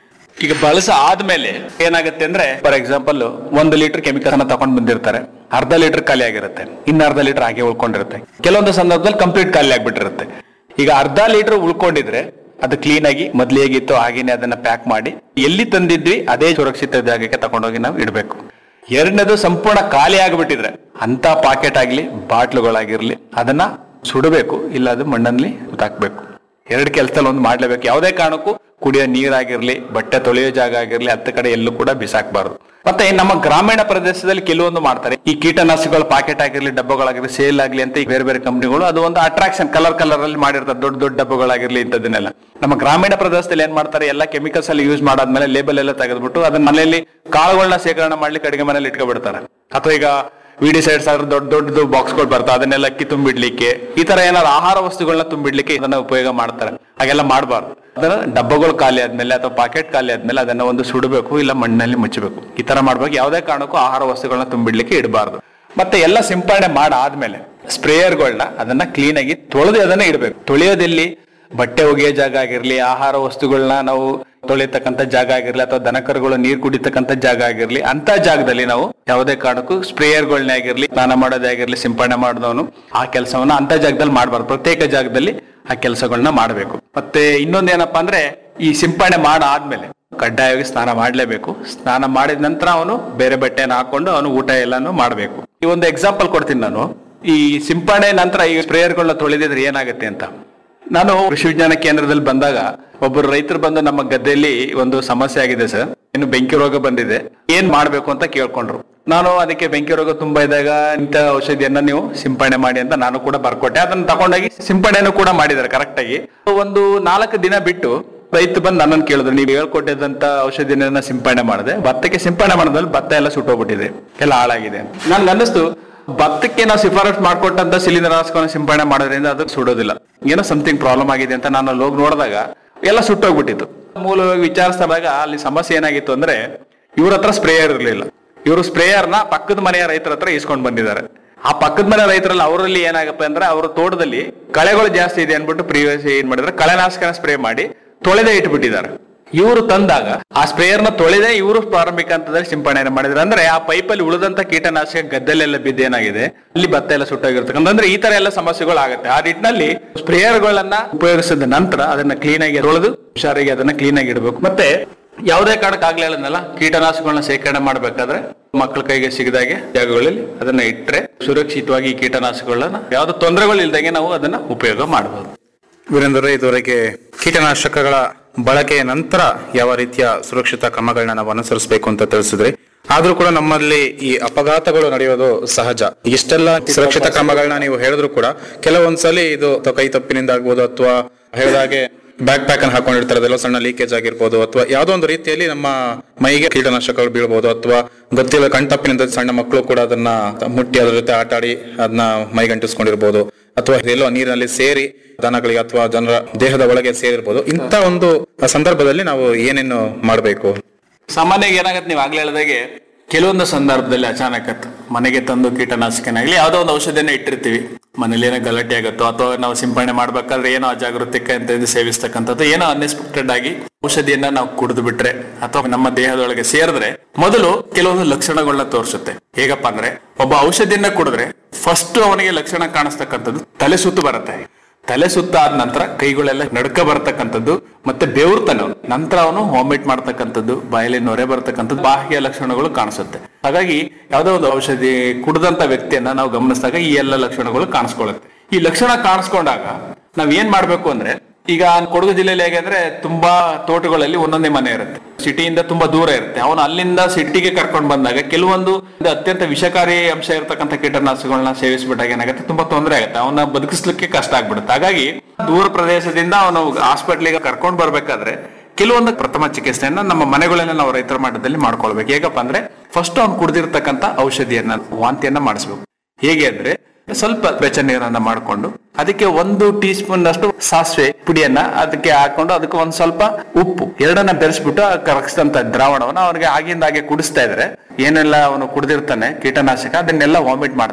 ಈಗ ಬಳಸ ಆದ್ಮೇಲೆ ಏನಾಗುತ್ತೆ ಅಂದ್ರೆ ಫಾರ್ ಎಕ್ಸಾಂಪಲ್ ಒಂದು ಲೀಟರ್ ಕೆಮಿಕಲ್ ಅನ್ನ ತಗೊಂಡ್ ಬಂದಿರ್ತಾರೆ ಅರ್ಧ ಲೀಟರ್ ಖಾಲಿ ಆಗಿರುತ್ತೆ ಇನ್ನ ಅರ್ಧ ಲೀಟರ್ ಹಾಗೆ ಉಳ್ಕೊಂಡಿರುತ್ತೆ ಕೆಲವೊಂದು ಸಂದರ್ಭದಲ್ಲಿ ಕಂಪ್ಲೀಟ್ ಖಾಲಿ ಆಗ್ಬಿಟ್ಟಿರುತ್ತೆ ಈಗ ಅರ್ಧ ಲೀಟರ್ ಉಳ್ಕೊಂಡಿದ್ರೆ ಅದು ಕ್ಲೀನ್ ಆಗಿ ಮೊದ್ಲು ಹೇಗಿತ್ತು ಹಾಗೇನೆ ಅದನ್ನ ಪ್ಯಾಕ್ ಮಾಡಿ ಎಲ್ಲಿ ತಂದಿದ್ವಿ ಅದೇ ಸುರಕ್ಷಿತ ಜಾಗಕ್ಕೆ ತಗೊಂಡೋಗಿ ನಾವು ಇಡಬೇಕು ಎರಡನೇದು ಸಂಪೂರ್ಣ ಖಾಲಿ ಆಗಿಬಿಟ್ಟಿದ್ರೆ ಅಂತ ಪಾಕೆಟ್ ಆಗ್ಲಿ ಬಾಟ್ಲುಗಳಾಗಿರ್ಲಿ ಅದನ್ನ ಸುಡಬೇಕು ಇಲ್ಲ ಅದು ಮಣ್ಣಲ್ಲಿ ಹುತಾಕ್ಬೇಕು ಎರಡು ಕೆಲಸದಲ್ಲಿ ಒಂದು ಮಾಡ್ಲೇಬೇಕು ಯಾವುದೇ ಕಾರಣಕ್ಕೂ ಕುಡಿಯೋ ನೀರಾಗಿರ್ಲಿ ಬಟ್ಟೆ ತೊಳೆಯೋ ಜಾಗ ಆಗಿರ್ಲಿ ಹತ್ತ ಕಡೆ ಎಲ್ಲೂ ಕೂಡ ಬಿಸಾಕಬಾರ್ದು ಮತ್ತೆ ನಮ್ಮ ಗ್ರಾಮೀಣ ಪ್ರದೇಶದಲ್ಲಿ ಕೆಲವೊಂದು ಮಾಡ್ತಾರೆ ಈ ಕೀಟನಾಶಕಗಳು ಪಾಕೆಟ್ ಆಗಿರ್ಲಿ ಡಬ್ಬಗಳಾಗಿರ್ಲಿ ಸೇಲ್ ಆಗ್ಲಿ ಅಂತ ಈ ಬೇರೆ ಬೇರೆ ಕಂಪ್ನಿಗಳು ಅದು ಒಂದು ಅಟ್ರಾಕ್ಷನ್ ಕಲರ್ ಕಲರ್ ಅಲ್ಲಿ ಮಾಡಿರ್ತಾರೆ ದೊಡ್ಡ ದೊಡ್ಡ ಡಬ್ಬಗಳಾಗಿರ್ಲಿ ಇಂಥದನ್ನೆಲ್ಲ ನಮ್ಮ ಗ್ರಾಮೀಣ ಪ್ರದೇಶದಲ್ಲಿ ಏನ್ ಮಾಡ್ತಾರೆ ಎಲ್ಲ ಕೆಮಿಕಲ್ಸ್ ಅಲ್ಲಿ ಯೂಸ್ ಮಾಡಾದ್ಮೇಲೆ ಲೇಬಲ್ ಎಲ್ಲ ತೆಗೆದ್ಬಿಟ್ಟು ಅದನ್ನ ಮನೆಯಲ್ಲಿ ಕಾಳುಗಳನ್ನ ಶೇಖರಣೆ ಮಾಡ್ಲಿಕ್ಕೆ ಅಡಿಗೆ ಮನೇಲಿ ಇಟ್ಕೊಬಿಡ್ತಾರೆ ಅಥವಾ ಈಗ ವಿಡಿ ಸೈಡ್ಸ್ ಆದ್ರೆ ದೊಡ್ಡ ದೊಡ್ಡದು ಬಾಕ್ಸ್ಗಳು ಬರ್ತಾವೆ ಅದನ್ನೆಲ್ಲ ಅಕ್ಕಿ ತುಂಬಿಡ್ಲಿಕ್ಕೆ ಈ ತರ ಏನಾದ್ರು ಆಹಾರ ವಸ್ತುಗಳನ್ನ ತುಂಬಿಡ್ಲಿಕ್ಕೆ ಇದನ್ನ ಉಪಯೋಗ ಮಾಡ್ತಾರೆ ಹಾಗೆಲ್ಲ ಮಾಡಬಾರ್ದು ಅದನ್ನ ಡಬ್ಬಗಳು ಖಾಲಿ ಆದ್ಮೇಲೆ ಅಥವಾ ಪಾಕೆಟ್ ಖಾಲಿ ಆದ್ಮೇಲೆ ಅದನ್ನ ಒಂದು ಸುಡಬೇಕು ಇಲ್ಲ ಮಣ್ಣಲ್ಲಿ ಮುಚ್ಚಬೇಕು ಈ ತರ ಮಾಡ್ಬೇಕು ಯಾವುದೇ ಕಾರಣಕ್ಕೂ ಆಹಾರ ವಸ್ತುಗಳನ್ನ ತುಂಬಿಡ್ಲಿಕ್ಕೆ ಇಡಬಾರ್ದು ಮತ್ತೆ ಎಲ್ಲ ಸಿಂಪಡಣೆ ಮಾಡಾದ್ಮೇಲೆ ಸ್ಪ್ರೇಯರ್ಗಳನ್ನ ಅದನ್ನ ಕ್ಲೀನ್ ಆಗಿ ತೊಳೆದು ಅದನ್ನ ಇಡಬೇಕು ತೊಳೆಯೋದೆಲ್ಲಿ ಬಟ್ಟೆ ಒಗೆಯೋ ಜಾಗ ಆಗಿರ್ಲಿ ಆಹಾರ ವಸ್ತುಗಳನ್ನ ನಾವು ತೊಳಿತಕ್ಕಂತ ಜಾಗ ಆಗಿರ್ಲಿ ಅಥವಾ ದನಕರುಗಳು ನೀರು ಕುಡಿತಕ್ಕಂತ ಜಾಗ ಆಗಿರ್ಲಿ ಅಂತ ಜಾಗದಲ್ಲಿ ನಾವು ಯಾವುದೇ ಕಾರಣಕ್ಕೂ ಸ್ಪ್ರೇಯರ್ಗಳನ್ನೇ ಆಗಿರ್ಲಿ ಸ್ನಾನ ಮಾಡೋದೇ ಆಗಿರ್ಲಿ ಸಿಂಪಡಣೆ ಮಾಡಿದವನು ಆ ಕೆಲಸವನ್ನ ಅಂತ ಜಾಗದಲ್ಲಿ ಮಾಡಬಾರ್ದು ಪ್ರತ್ಯೇಕ ಜಾಗದಲ್ಲಿ ಆ ಕೆಲಸಗಳನ್ನ ಮಾಡಬೇಕು ಮತ್ತೆ ಇನ್ನೊಂದೇನಪ್ಪಾ ಅಂದ್ರೆ ಈ ಸಿಂಪಡಣೆ ಮಾಡಾದ್ಮೇಲೆ ಕಡ್ಡಾಯವಾಗಿ ಸ್ನಾನ ಮಾಡ್ಲೇಬೇಕು ಸ್ನಾನ ಮಾಡಿದ ನಂತರ ಅವನು ಬೇರೆ ಬಟ್ಟೆನ ಹಾಕೊಂಡು ಅವನು ಊಟ ಎಲ್ಲಾನು ಮಾಡಬೇಕು ಈ ಒಂದು ಎಕ್ಸಾಂಪಲ್ ಕೊಡ್ತೀನಿ ನಾನು ಈ ಸಿಂಪಡಣೆ ನಂತರ ಈ ಸ್ಪ್ರೇಯರ್ಗಳನ್ನ ತೊಳೆದಿದ್ರೆ ಏನಾಗುತ್ತೆ ಅಂತ ನಾನು ಕೃಷಿ ವಿಜ್ಞಾನ ಕೇಂದ್ರದಲ್ಲಿ ಬಂದಾಗ ಒಬ್ಬರು ರೈತರು ಬಂದು ನಮ್ಮ ಗದ್ದೆಯಲ್ಲಿ ಒಂದು ಸಮಸ್ಯೆ ಆಗಿದೆ ಸರ್ ಇನ್ನು ಬೆಂಕಿ ರೋಗ ಬಂದಿದೆ ಏನ್ ಮಾಡ್ಬೇಕು ಅಂತ ಕೇಳ್ಕೊಂಡ್ರು ನಾನು ಅದಕ್ಕೆ ಬೆಂಕಿ ರೋಗ ತುಂಬಾ ಇದ್ದಾಗ ಇಂಥ ಔಷಧಿಯನ್ನ ನೀವು ಸಿಂಪಡಣೆ ಮಾಡಿ ಅಂತ ನಾನು ಕೂಡ ಬರ್ಕೊಟ್ಟೆ ಅದನ್ನ ತಗೊಂಡೋಗಿ ಸಿಂಪಡಣೆನೂ ಕೂಡ ಮಾಡಿದ್ದಾರೆ ಕರೆಕ್ಟ್ ಆಗಿ ಒಂದು ನಾಲ್ಕು ದಿನ ಬಿಟ್ಟು ರೈತ ಬಂದು ನನ್ನನ್ನು ಕೇಳಿದ್ರು ನೀವು ಹೇಳ್ಕೊಟ್ಟಿದ್ದಂತ ಔಷಧಿನ ಸಿಂಪಡಣೆ ಮಾಡಿದೆ ಭತ್ತಕ್ಕೆ ಸಿಂಪಡಣೆ ಮಾಡಿದ್ಮೇಲೆ ಭತ್ತ ಎಲ್ಲ ಸುಟ್ಟೋಗ್ಬಿಟ್ಟಿದೆ ಎಲ್ಲ ಹಾಳಾಗಿದೆ ನನ್ಗೆ ಅನ್ನಿಸ್ತು ಭತ್ತಕ್ಕೆ ನಾವು ಶಿಫಾರಸ್ ಮಾಡ್ಕೊಟ್ಟಂತ ಶಿಲೀಂಧ್ರನಾಶಕವನ್ನು ಸಿಂಪಡಣೆ ಮಾಡೋದ್ರಿಂದ ಅದು ಸುಡೋದಿಲ್ಲ ಏನೋ ಸಮಥಿಂಗ್ ಪ್ರಾಬ್ಲಮ್ ಆಗಿದೆ ಅಂತ ನಾನು ಅಲ್ಲಿ ಹೋಗಿ ನೋಡಿದಾಗ ಎಲ್ಲ ಸುಟ್ಟೋಗ್ಬಿಟ್ಟಿತ್ತು ಮೂಲವಾಗಿ ವಿಚಾರಿಸಿದಾಗ ಅಲ್ಲಿ ಸಮಸ್ಯೆ ಏನಾಗಿತ್ತು ಅಂದ್ರೆ ಇವ್ರ ಹತ್ರ ಸ್ಪ್ರೇಯರ್ ಇರಲಿಲ್ಲ ಇವರು ಸ್ಪ್ರೇಯರ್ನ ಪಕ್ಕದ ಮನೆಯ ರೈತರ ಹತ್ರ ಇಸ್ಕೊಂಡು ಬಂದಿದ್ದಾರೆ ಆ ಪಕ್ಕದ ಮನೆ ರೈತರಲ್ಲಿ ಅವರಲ್ಲಿ ಏನಾಗಪ್ಪ ಅಂದ್ರೆ ಅವ್ರ ತೋಟದಲ್ಲಿ ಕಳೆಗಳು ಜಾಸ್ತಿ ಇದೆ ಅನ್ಬಿಟ್ಟು ಪ್ರೀವಿಯಸ್ ಏನ್ ಮಾಡಿದ್ರೆ ಕಳೆನಾಶಕನ ಸ್ಪ್ರೇ ಮಾಡಿ ತೊಳೆದೇ ಇಟ್ಬಿಟ್ಟಿದ್ದಾರೆ ಇವರು ತಂದಾಗ ಆ ಸ್ಪ್ರೇಯರ್ನ ತೊಳೆದೇ ಇವರು ಪ್ರಾರಂಭಿಕ ಹಂತದಲ್ಲಿ ಸಿಂಪಡಣೆ ಮಾಡಿದ್ರೆ ಅಂದ್ರೆ ಆ ಪೈಪಲ್ಲಿ ಉಳಿದಂತ ಕೀಟನಾಶಕ ಗದ್ದೆಲೆಲ್ಲ ಬಿದ್ದೇನಾಗಿದೆ ಅಲ್ಲಿ ಭತ್ತ ಎಲ್ಲ ಸುಟ್ಟೋಗಿರ್ತಕ್ಕಂಥ ಅಂದ್ರೆ ಈ ತರ ಎಲ್ಲ ಸಮಸ್ಯೆಗಳು ಆಗುತ್ತೆ ಆ ನಿಟ್ಟಿನಲ್ಲಿ ಸ್ಪ್ರೇಯರ್ಗಳನ್ನ ಉಪಯೋಗಿಸಿದ ನಂತರ ಅದನ್ನ ಕ್ಲೀನ್ ಆಗಿ ತೊಳೆದು ಹುಷಾರಾಗಿ ಅದನ್ನ ಕ್ಲೀನ್ ಆಗಿ ಇಡಬೇಕು ಮತ್ತೆ ಯಾವುದೇ ಕಾರಣಕ್ಕೆ ಆಗ್ಲೇ ಹೇಳದ್ನಲ್ಲ ಕೀಟನಾಶಕಗಳನ್ನ ಶೇಖರಣೆ ಮಾಡ್ಬೇಕಾದ್ರೆ ಮಕ್ಕಳ ಕೈಗೆ ಸಿಗದಾಗೆ ಜಾಗಗಳಲ್ಲಿ ಅದನ್ನ ಇಟ್ರೆ ಸುರಕ್ಷಿತವಾಗಿ ಈ ಕೀಟನಾಶಕಗಳನ್ನ ಯಾವ್ದು ತೊಂದರೆಗಳು ಇಲ್ದಂಗೆ ನಾವು ಅದನ್ನ ಉಪಯೋಗ ಮಾಡಬಹುದು ವೀರೇಂದ್ರ ಇದುವರೆಗೆ ಕೀಟನಾಶಕಗಳ ಬಳಕೆಯ ನಂತರ ಯಾವ ರೀತಿಯ ಸುರಕ್ಷಿತ ಕ್ರಮಗಳನ್ನ ನಾವು ಅನುಸರಿಸಬೇಕು ಅಂತ ತಿಳಿಸಿದ್ರಿ ಆದ್ರೂ ಕೂಡ ನಮ್ಮಲ್ಲಿ ಈ ಅಪಘಾತಗಳು ನಡೆಯೋದು ಸಹಜ ಇಷ್ಟೆಲ್ಲ ಸುರಕ್ಷಿತ ಕ್ರಮಗಳನ್ನ ನೀವು ಹೇಳಿದ್ರು ಕೂಡ ಕೆಲವೊಂದ್ಸಲಿ ಇದು ಅಥವಾ ಕೈ ತಪ್ಪಿನಿಂದ ಆಗ್ಬೋದು ಅಥವಾ ಹೇಳಿದಾಗೆ ಬ್ಯಾಕ್ ಪ್ಯಾಕ್ ಅನ್ನು ಹಾಕೊಂಡಿರ್ತಾರೆ ಅದೆಲ್ಲ ಸಣ್ಣ ಲೀಕೇಜ್ ಆಗಿರ್ಬೋದು ಅಥವಾ ಯಾವ್ದೋ ಒಂದು ರೀತಿಯಲ್ಲಿ ನಮ್ಮ ಮೈಗೆ ಕೀಟನಾಶಕಗಳು ಬೀಳ್ಬೋದು ಅಥವಾ ಗೊತ್ತಿಲ್ಲ ಕಣ್ತಪ್ಪಿನಿಂದ ಸಣ್ಣ ಮಕ್ಕಳು ಕೂಡ ಅದನ್ನ ಮುಟ್ಟಿ ಅದ್ರ ಜೊತೆ ಆಟ ಆಡಿ ಅದನ್ನ ಮೈಗಂಟಿಸ್ಕೊಂಡಿರ್ಬೋದು ಅಥವಾ ಎಲ್ಲೋ ನೀರಿನಲ್ಲಿ ಸೇರಿ ದನಗಳಿಗೆ ಅಥವಾ ಜನರ ದೇಹದ ಒಳಗೆ ಸೇರಿರ್ಬೋದು ಇಂಥ ಒಂದು ಸಂದರ್ಭದಲ್ಲಿ ನಾವು ಏನೇನು ಮಾಡಬೇಕು ಸಾಮಾನ್ಯವಾಗಿ ಏನಾಗತ್ತೆ ನೀವು ಆಗ್ಲೇ ಹೇಳಿದಾಗೆ ಕೆಲವೊಂದು ಸಂದರ್ಭದಲ್ಲಿ ಅಚಾನಕ್ ಮನೆಗೆ ತಂದು ಕೀಟನಾಶಕನಾಗ್ಲಿ ಯಾವ್ದೋ ಒಂದು ಔಷಧಿಯನ್ನ ಇಟ್ಟಿರ್ತೀವಿ ಮನೇಲಿ ಏನೋ ಗಲಾಟೆ ಆಗುತ್ತೋ ಅಥವಾ ನಾವು ಸಿಂಪಡಣೆ ಮಾಡ್ಬೇಕಾದ್ರೆ ಏನೋ ಅಜಾಗರೂಕತೆ ಅಂತ ಇದು ಸೇವಿಸ್ತಕ್ಕಂಥದ್ದು ಏನೋ ಅನ್ಎಕ್ಸ್ಪೆಕ್ಟೆಡ್ ಆಗಿ ಔಷಧಿಯನ್ನ ನಾವು ಕುಡಿದು ಬಿಟ್ರೆ ಅಥವಾ ನಮ್ಮ ದೇಹದೊಳಗೆ ಸೇರಿದ್ರೆ ಮೊದಲು ಕೆಲವೊಂದು ಲಕ್ಷಣಗಳನ್ನ ತೋರಿಸುತ್ತೆ ಹೇಗಪ್ಪ ಅಂದ್ರೆ ಒಬ್ಬ ಔಷಧಿಯನ್ನ ಕುಡಿದ್ರೆ ಫಸ್ಟ್ ಅವನಿಗೆ ಲಕ್ಷಣ ಕಾಣಿಸ್ತಕ್ಕಂಥದ್ದು ತಲೆ ಸುತ್ತು ಬರುತ್ತೆ ತಲೆ ಸುತ್ತ ಆದ ನಂತರ ಕೈಗಳೆಲ್ಲ ನಡ್ಕ ಬರ್ತಕ್ಕಂಥದ್ದು ಮತ್ತೆ ಬೆವರ್ತಾನೆ ಅವನು ನಂತರ ಅವನು ವಾಮಿಟ್ ಮಾಡ್ತಕ್ಕಂಥದ್ದು ಬಾಯಲ್ಲಿ ನೊರೆ ಬರ್ತಕ್ಕಂಥದ್ದು ಬಾಹ್ಯ ಲಕ್ಷಣಗಳು ಕಾಣಿಸುತ್ತೆ ಹಾಗಾಗಿ ಯಾವ್ದೋ ಒಂದು ಔಷಧಿ ಕುಡಿದಂತ ವ್ಯಕ್ತಿಯನ್ನ ನಾವು ಗಮನಿಸಿದಾಗ ಈ ಎಲ್ಲ ಲಕ್ಷಣಗಳು ಕಾಣಿಸ್ಕೊಳ್ಳುತ್ತೆ ಈ ಲಕ್ಷಣ ಕಾಣಿಸ್ಕೊಂಡಾಗ ನಾವ್ ಏನ್ ಮಾಡ್ಬೇಕು ಅಂದ್ರೆ ಈಗ ಕೊಡಗು ಜಿಲ್ಲೆಯಲ್ಲಿ ಹೇಗೆ ಅಂದ್ರೆ ತುಂಬಾ ತೋಟಗಳಲ್ಲಿ ಒಂದೊಂದೇ ಮನೆ ಇರುತ್ತೆ ಸಿಟಿಯಿಂದ ತುಂಬಾ ದೂರ ಇರುತ್ತೆ ಅವನು ಅಲ್ಲಿಂದ ಸಿಟಿಗೆ ಕರ್ಕೊಂಡು ಬಂದಾಗ ಕೆಲವೊಂದು ಅತ್ಯಂತ ವಿಷಕಾರಿ ಅಂಶ ಇರತಕ್ಕಂಥ ಕೀಟನಾಶಕಗಳನ್ನ ಸೇವಿಸ್ಬಿಟ್ಟಾಗ ಏನಾಗುತ್ತೆ ತುಂಬಾ ತೊಂದರೆ ಆಗುತ್ತೆ ಅವನ ಬದುಕಿಸ್ಲಿಕ್ಕೆ ಕಷ್ಟ ಆಗ್ಬಿಡುತ್ತೆ ಹಾಗಾಗಿ ದೂರ ಪ್ರದೇಶದಿಂದ ಅವನು ಹಾಸ್ಪಿಟ್ಲಿಗೆ ಕರ್ಕೊಂಡು ಬರ್ಬೇಕಾದ್ರೆ ಕೆಲವೊಂದು ಪ್ರಥಮ ಚಿಕಿತ್ಸೆಯನ್ನ ನಮ್ಮ ಮನೆಗಳನ್ನ ನಾವು ರೈತರ ಮಟ್ಟದಲ್ಲಿ ಮಾಡ್ಕೊಳ್ಬೇಕು ಹೇಗಪ್ಪ ಅಂದ್ರೆ ಫಸ್ಟ್ ಅವ್ನು ಕುಡಿದಿರ್ತಕ್ಕಂಥ ಔಷಧಿಯನ್ನ ವಾಂತಿಯನ್ನ ಮಾಡಿಸ್ಬೇಕು ಹೇಗೆ ಅಂದ್ರೆ ಸ್ವಲ್ಪ ಬೆಚ್ಚ ನೀರನ್ನ ಮಾಡ್ಕೊಂಡು ಅದಕ್ಕೆ ಒಂದು ಟೀ ಸ್ಪೂನ್ ಅಷ್ಟು ಸಾಸಿವೆ ಪುಡಿಯನ್ನ ಅದಕ್ಕೆ ಹಾಕೊಂಡು ಅದಕ್ಕೆ ಒಂದ್ ಸ್ವಲ್ಪ ಉಪ್ಪು ಎರಡನ್ನ ಬೆರೆಸ್ಬಿಟ್ಟು ಕರಗಿಸಿದಂತ ದ್ರಾವಣವನ್ನ ಅವನಿಗೆ ಆಗಿಂದ ಹಾಗೆ ಕುಡಿಸ್ತಾ ಇದ್ರೆ ಏನೆಲ್ಲ ಅವನು ಕುಡಿದಿರ್ತಾನೆ ಕೀಟನಾಶಕ ಅದನ್ನೆಲ್ಲ ವಾಮಿಟ್ ಮಾಡ್ತಾನೆ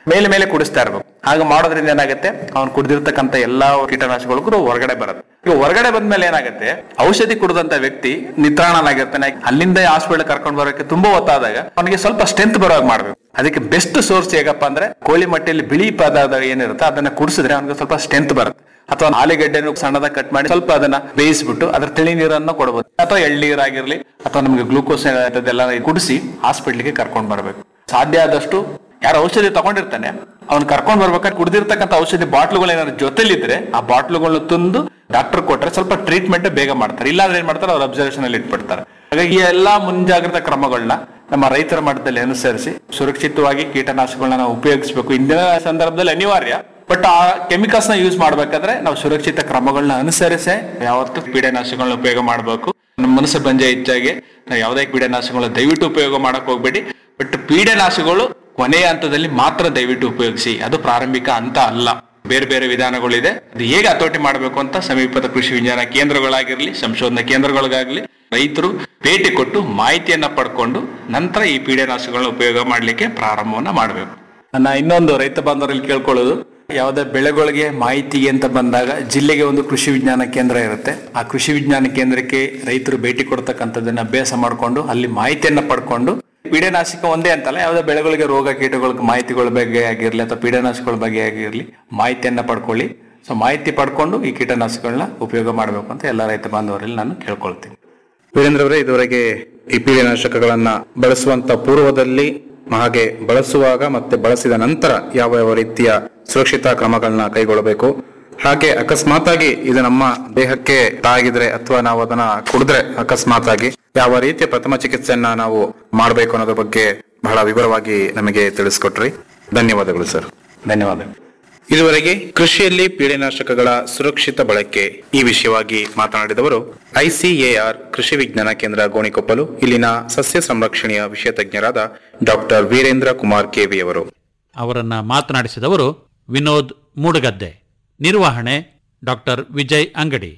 ಮೇಲೆ ಮೇಲೆ ಕುಡಿಸ್ತಾ ಇರ್ಬೇಕು ಹಾಗೆ ಮಾಡೋದ್ರಿಂದ ಏನಾಗುತ್ತೆ ಅವ್ನು ಕುಡಿದಿರ್ತಕ್ಕಂಥ ಎಲ್ಲಾ ಕೀಟನಾಶಕಗಳಿಗೂ ಹೊರಗಡೆ ಬರುತ್ತೆ ಈಗ ಹೊರಗಡೆ ಬಂದ್ಮೇಲೆ ಏನಾಗುತ್ತೆ ಔಷಧಿ ಕುಡಿದಂತ ವ್ಯಕ್ತಿ ನಿತ್ರಾಣನಾಗಿರ್ತಾನೆ ಅಲ್ಲಿಂದ ಹಾಸ್ಪಿಟಲ್ ಕರ್ಕೊಂಡು ಬರೋಕೆ ತುಂಬಾ ಹೊತ್ತಾದಾಗ ಅವನಿಗೆ ಸ್ವಲ್ಪ ಸ್ಟ್ರೆಂತ್ ಬರೋ ಹಾಗೆ ಮಾಡ್ಬೇಕು ಅದಕ್ಕೆ ಬೆಸ್ಟ್ ಸೋರ್ಸ್ ಹೇಗಪ್ಪ ಅಂದ್ರೆ ಕೋಳಿ ಮಟ್ಟೆಯಲ್ಲಿ ಬಿಳಿ ಪದಾರ್ಥ ಏನಿರುತ್ತೆ ಅದನ್ನ ಕುಡಿಸಿದ್ರೆ ಅವನಿಗೆ ಸ್ವಲ್ಪ ಸ್ಟ್ರೆಂತ್ ಬರುತ್ತೆ ಅಥವಾ ಆಲೂಗಡ್ಡೆನ ಸಣ್ಣದಾಗಿ ಕಟ್ ಮಾಡಿ ಸ್ವಲ್ಪ ಅದನ್ನ ಬೇಯಿಸ್ಬಿಟ್ಟು ಅದ್ರ ತಿಳಿ ನೀರನ್ನು ಕೊಡಬಹುದು ಅಥವಾ ಎಳ್ನೀರಾಗಿರ್ಲಿ ಅಥವಾ ನಮಗೆ ಗ್ಲೂಕೋಸ್ ಅದೆಲ್ಲ ಕುಡಿಸಿ ಹಾಸ್ಪಿಟ್ಲಿಗೆ ಕರ್ಕೊಂಡು ಬರಬೇಕು ಸಾಧ್ಯ ಆದಷ್ಟು ಯಾರು ಔಷಧಿ ತಗೊಂಡಿರ್ತಾನೆ ಅವ್ನು ಕರ್ಕೊಂಡ್ ಬರ್ಬೇಕಾದ್ರೆ ಕುಡಿದಿರ್ತಕ್ಕಂಥ ಔಷಧಿ ಬಾಟ್ಲುಗಳು ಏನಾದ್ರು ಜೊತೆಲಿದ್ರೆ ಆ ಬಾಟ್ಲುಗಳನ್ನ ತಂದು ಡಾಕ್ಟರ್ ಕೊಟ್ರೆ ಸ್ವಲ್ಪ ಟ್ರೀಟ್ಮೆಂಟ್ ಬೇಗ ಮಾಡ್ತಾರೆ ಇಲ್ಲಾಂದ್ರೆ ಏನ್ ಮಾಡ್ತಾರೆ ಅವ್ರ ಅಬ್ಸರ್ವೇಷನ್ ಅಲ್ಲಿ ಇಟ್ಬಿಡ್ತಾರೆ ಹಾಗಾಗಿ ಈ ಎಲ್ಲಾ ಮುಂಜಾಗ್ರತಾ ಕ್ರಮಗಳನ್ನ ನಮ್ಮ ರೈತರ ಮಟ್ಟದಲ್ಲಿ ಅನುಸರಿಸಿ ಸುರಕ್ಷಿತವಾಗಿ ಕೀಟನಾಶಕಗಳನ್ನ ನಾವು ಉಪಯೋಗಿಸಬೇಕು ಇಂದಿನ ಸಂದರ್ಭದಲ್ಲಿ ಅನಿವಾರ್ಯ ಬಟ್ ಆ ಕೆಮಿಕಲ್ಸ್ ನ ಯೂಸ್ ಮಾಡ್ಬೇಕಾದ್ರೆ ನಾವು ಸುರಕ್ಷಿತ ಕ್ರಮಗಳನ್ನ ಅನುಸರಿಸೇ ಯಾವತ್ತು ಕೀಟನಾಶಕಗಳನ್ನ ಉಪಯೋಗ ಮಾಡಬೇಕು ನಮ್ಮ ಮನಸ್ಸು ಬಂಜೆ ಹೆಚ್ಚಾಗಿ ನಾವು ಯಾವುದೇ ಕೀಟನಾಶಕಗಳನ್ನ ದಯವಿಟ್ಟು ಉಪಯೋಗ ಮಾಡಕ್ ಹೋಗ್ಬೇಡಿ ಬಟ್ ಪೀಡನಾಶಕಗಳು ಕೊನೆಯ ಹಂತದಲ್ಲಿ ಮಾತ್ರ ದಯವಿಟ್ಟು ಉಪಯೋಗಿಸಿ ಅದು ಪ್ರಾರಂಭಿಕ ಹಂತ ಅಲ್ಲ ಬೇರೆ ಬೇರೆ ವಿಧಾನಗಳಿದೆ ಅದು ಹೇಗೆ ಹತೋಟಿ ಮಾಡಬೇಕು ಅಂತ ಸಮೀಪದ ಕೃಷಿ ವಿಜ್ಞಾನ ಕೇಂದ್ರಗಳಾಗಿರ್ಲಿ ಸಂಶೋಧನಾ ಕೇಂದ್ರಗಳಿಗಾಗ್ಲಿ ರೈತರು ಭೇಟಿ ಕೊಟ್ಟು ಮಾಹಿತಿಯನ್ನ ಪಡ್ಕೊಂಡು ನಂತರ ಈ ಪೀಡನಾಶಕಗಳನ್ನ ಉಪಯೋಗ ಮಾಡಲಿಕ್ಕೆ ಪ್ರಾರಂಭವನ್ನ ಮಾಡಬೇಕು ನನ್ನ ಇನ್ನೊಂದು ರೈತ ಬಾಂಧವರಲ್ಲಿ ಕೇಳ್ಕೊಳ್ಳೋದು ಯಾವುದೇ ಬೆಳೆಗಳಿಗೆ ಮಾಹಿತಿಗೆ ಅಂತ ಬಂದಾಗ ಜಿಲ್ಲೆಗೆ ಒಂದು ಕೃಷಿ ವಿಜ್ಞಾನ ಕೇಂದ್ರ ಇರುತ್ತೆ ಆ ಕೃಷಿ ವಿಜ್ಞಾನ ಕೇಂದ್ರಕ್ಕೆ ರೈತರು ಭೇಟಿ ಕೊಡ್ತಕ್ಕಂಥದ್ದನ್ನ ಅಭ್ಯಾಸ ಮಾಡಿಕೊಂಡು ಅಲ್ಲಿ ಮಾಹಿತಿಯನ್ನ ಪಡ್ಕೊಂಡು ಪೀಡನಾಶಕ ಒಂದೇ ಅಂತಲ್ಲ ಯಾವುದೇ ಬೆಳೆಗಳಿಗೆ ರೋಗ ಕೀಟಗಳ ಮಾಹಿತಿಗಳ ಬಗ್ಗೆ ಆಗಿರ್ಲಿ ಅಥವಾ ಪೀಡನಾಶಕಗಳ ಬಗ್ಗೆ ಆಗಿರ್ಲಿ ಮಾಹಿತಿಯನ್ನ ಪಡ್ಕೊಳ್ಳಿ ಸೊ ಮಾಹಿತಿ ಪಡ್ಕೊಂಡು ಈ ಕೀಟನಾಶಕಗಳನ್ನ ಉಪಯೋಗ ಮಾಡಬೇಕು ಅಂತ ಎಲ್ಲ ರೈತ ಬಾಂಧವರಲ್ಲಿ ನಾನು ಕೇಳ್ಕೊಳ್ತೀನಿ ವೀರೇಂದ್ರ ಅವರೇ ಇದುವರೆಗೆ ಈ ಪೀಡನಾಶಕಗಳನ್ನ ಬಳಸುವಂತ ಪೂರ್ವದಲ್ಲಿ ಹಾಗೆ ಬಳಸುವಾಗ ಮತ್ತೆ ಬಳಸಿದ ನಂತರ ಯಾವ ಯಾವ ರೀತಿಯ ಸುರಕ್ಷಿತ ಕ್ರಮಗಳನ್ನ ಕೈಗೊಳ್ಳಬೇಕು ಹಾಗೆ ಅಕಸ್ಮಾತ್ ಆಗಿ ಇದು ನಮ್ಮ ದೇಹಕ್ಕೆ ತಾಗಿದ್ರೆ ಅಥವಾ ನಾವು ಅದನ್ನ ಕುಡಿದ್ರೆ ಅಕಸ್ಮಾತ್ ಆಗಿ ಯಾವ ರೀತಿಯ ಪ್ರಥಮ ಚಿಕಿತ್ಸೆಯನ್ನ ನಾವು ಮಾಡಬೇಕು ಅನ್ನೋದ್ರ ಬಗ್ಗೆ ಬಹಳ ವಿವರವಾಗಿ ನಮಗೆ ತಿಳಿಸ್ಕೊಟ್ರಿ ಧನ್ಯವಾದಗಳು ಸರ್ ಧನ್ಯವಾದಗಳು ಇದುವರೆಗೆ ಕೃಷಿಯಲ್ಲಿ ಪೀಡನಾಶಕಗಳ ಸುರಕ್ಷಿತ ಬಳಕೆ ಈ ವಿಷಯವಾಗಿ ಮಾತನಾಡಿದವರು ಐಸಿಎಆರ್ ಕೃಷಿ ವಿಜ್ಞಾನ ಕೇಂದ್ರ ಗೋಣಿಕೊಪ್ಪಲು ಇಲ್ಲಿನ ಸಸ್ಯ ಸಂರಕ್ಷಣೆಯ ವಿಷಯ ತಜ್ಞರಾದ ಡಾಕ್ಟರ್ ವೀರೇಂದ್ರ ಕುಮಾರ್ ಕೆವಿ ಅವರು ಅವರನ್ನ ಮಾತನಾಡಿಸಿದವರು ವಿನೋದ್ ಮೂಡಗದ್ದೆ ನಿರ್ವಹಣೆ ಡಾಕ್ಟರ್ ವಿಜಯ್ ಅಂಗಡಿ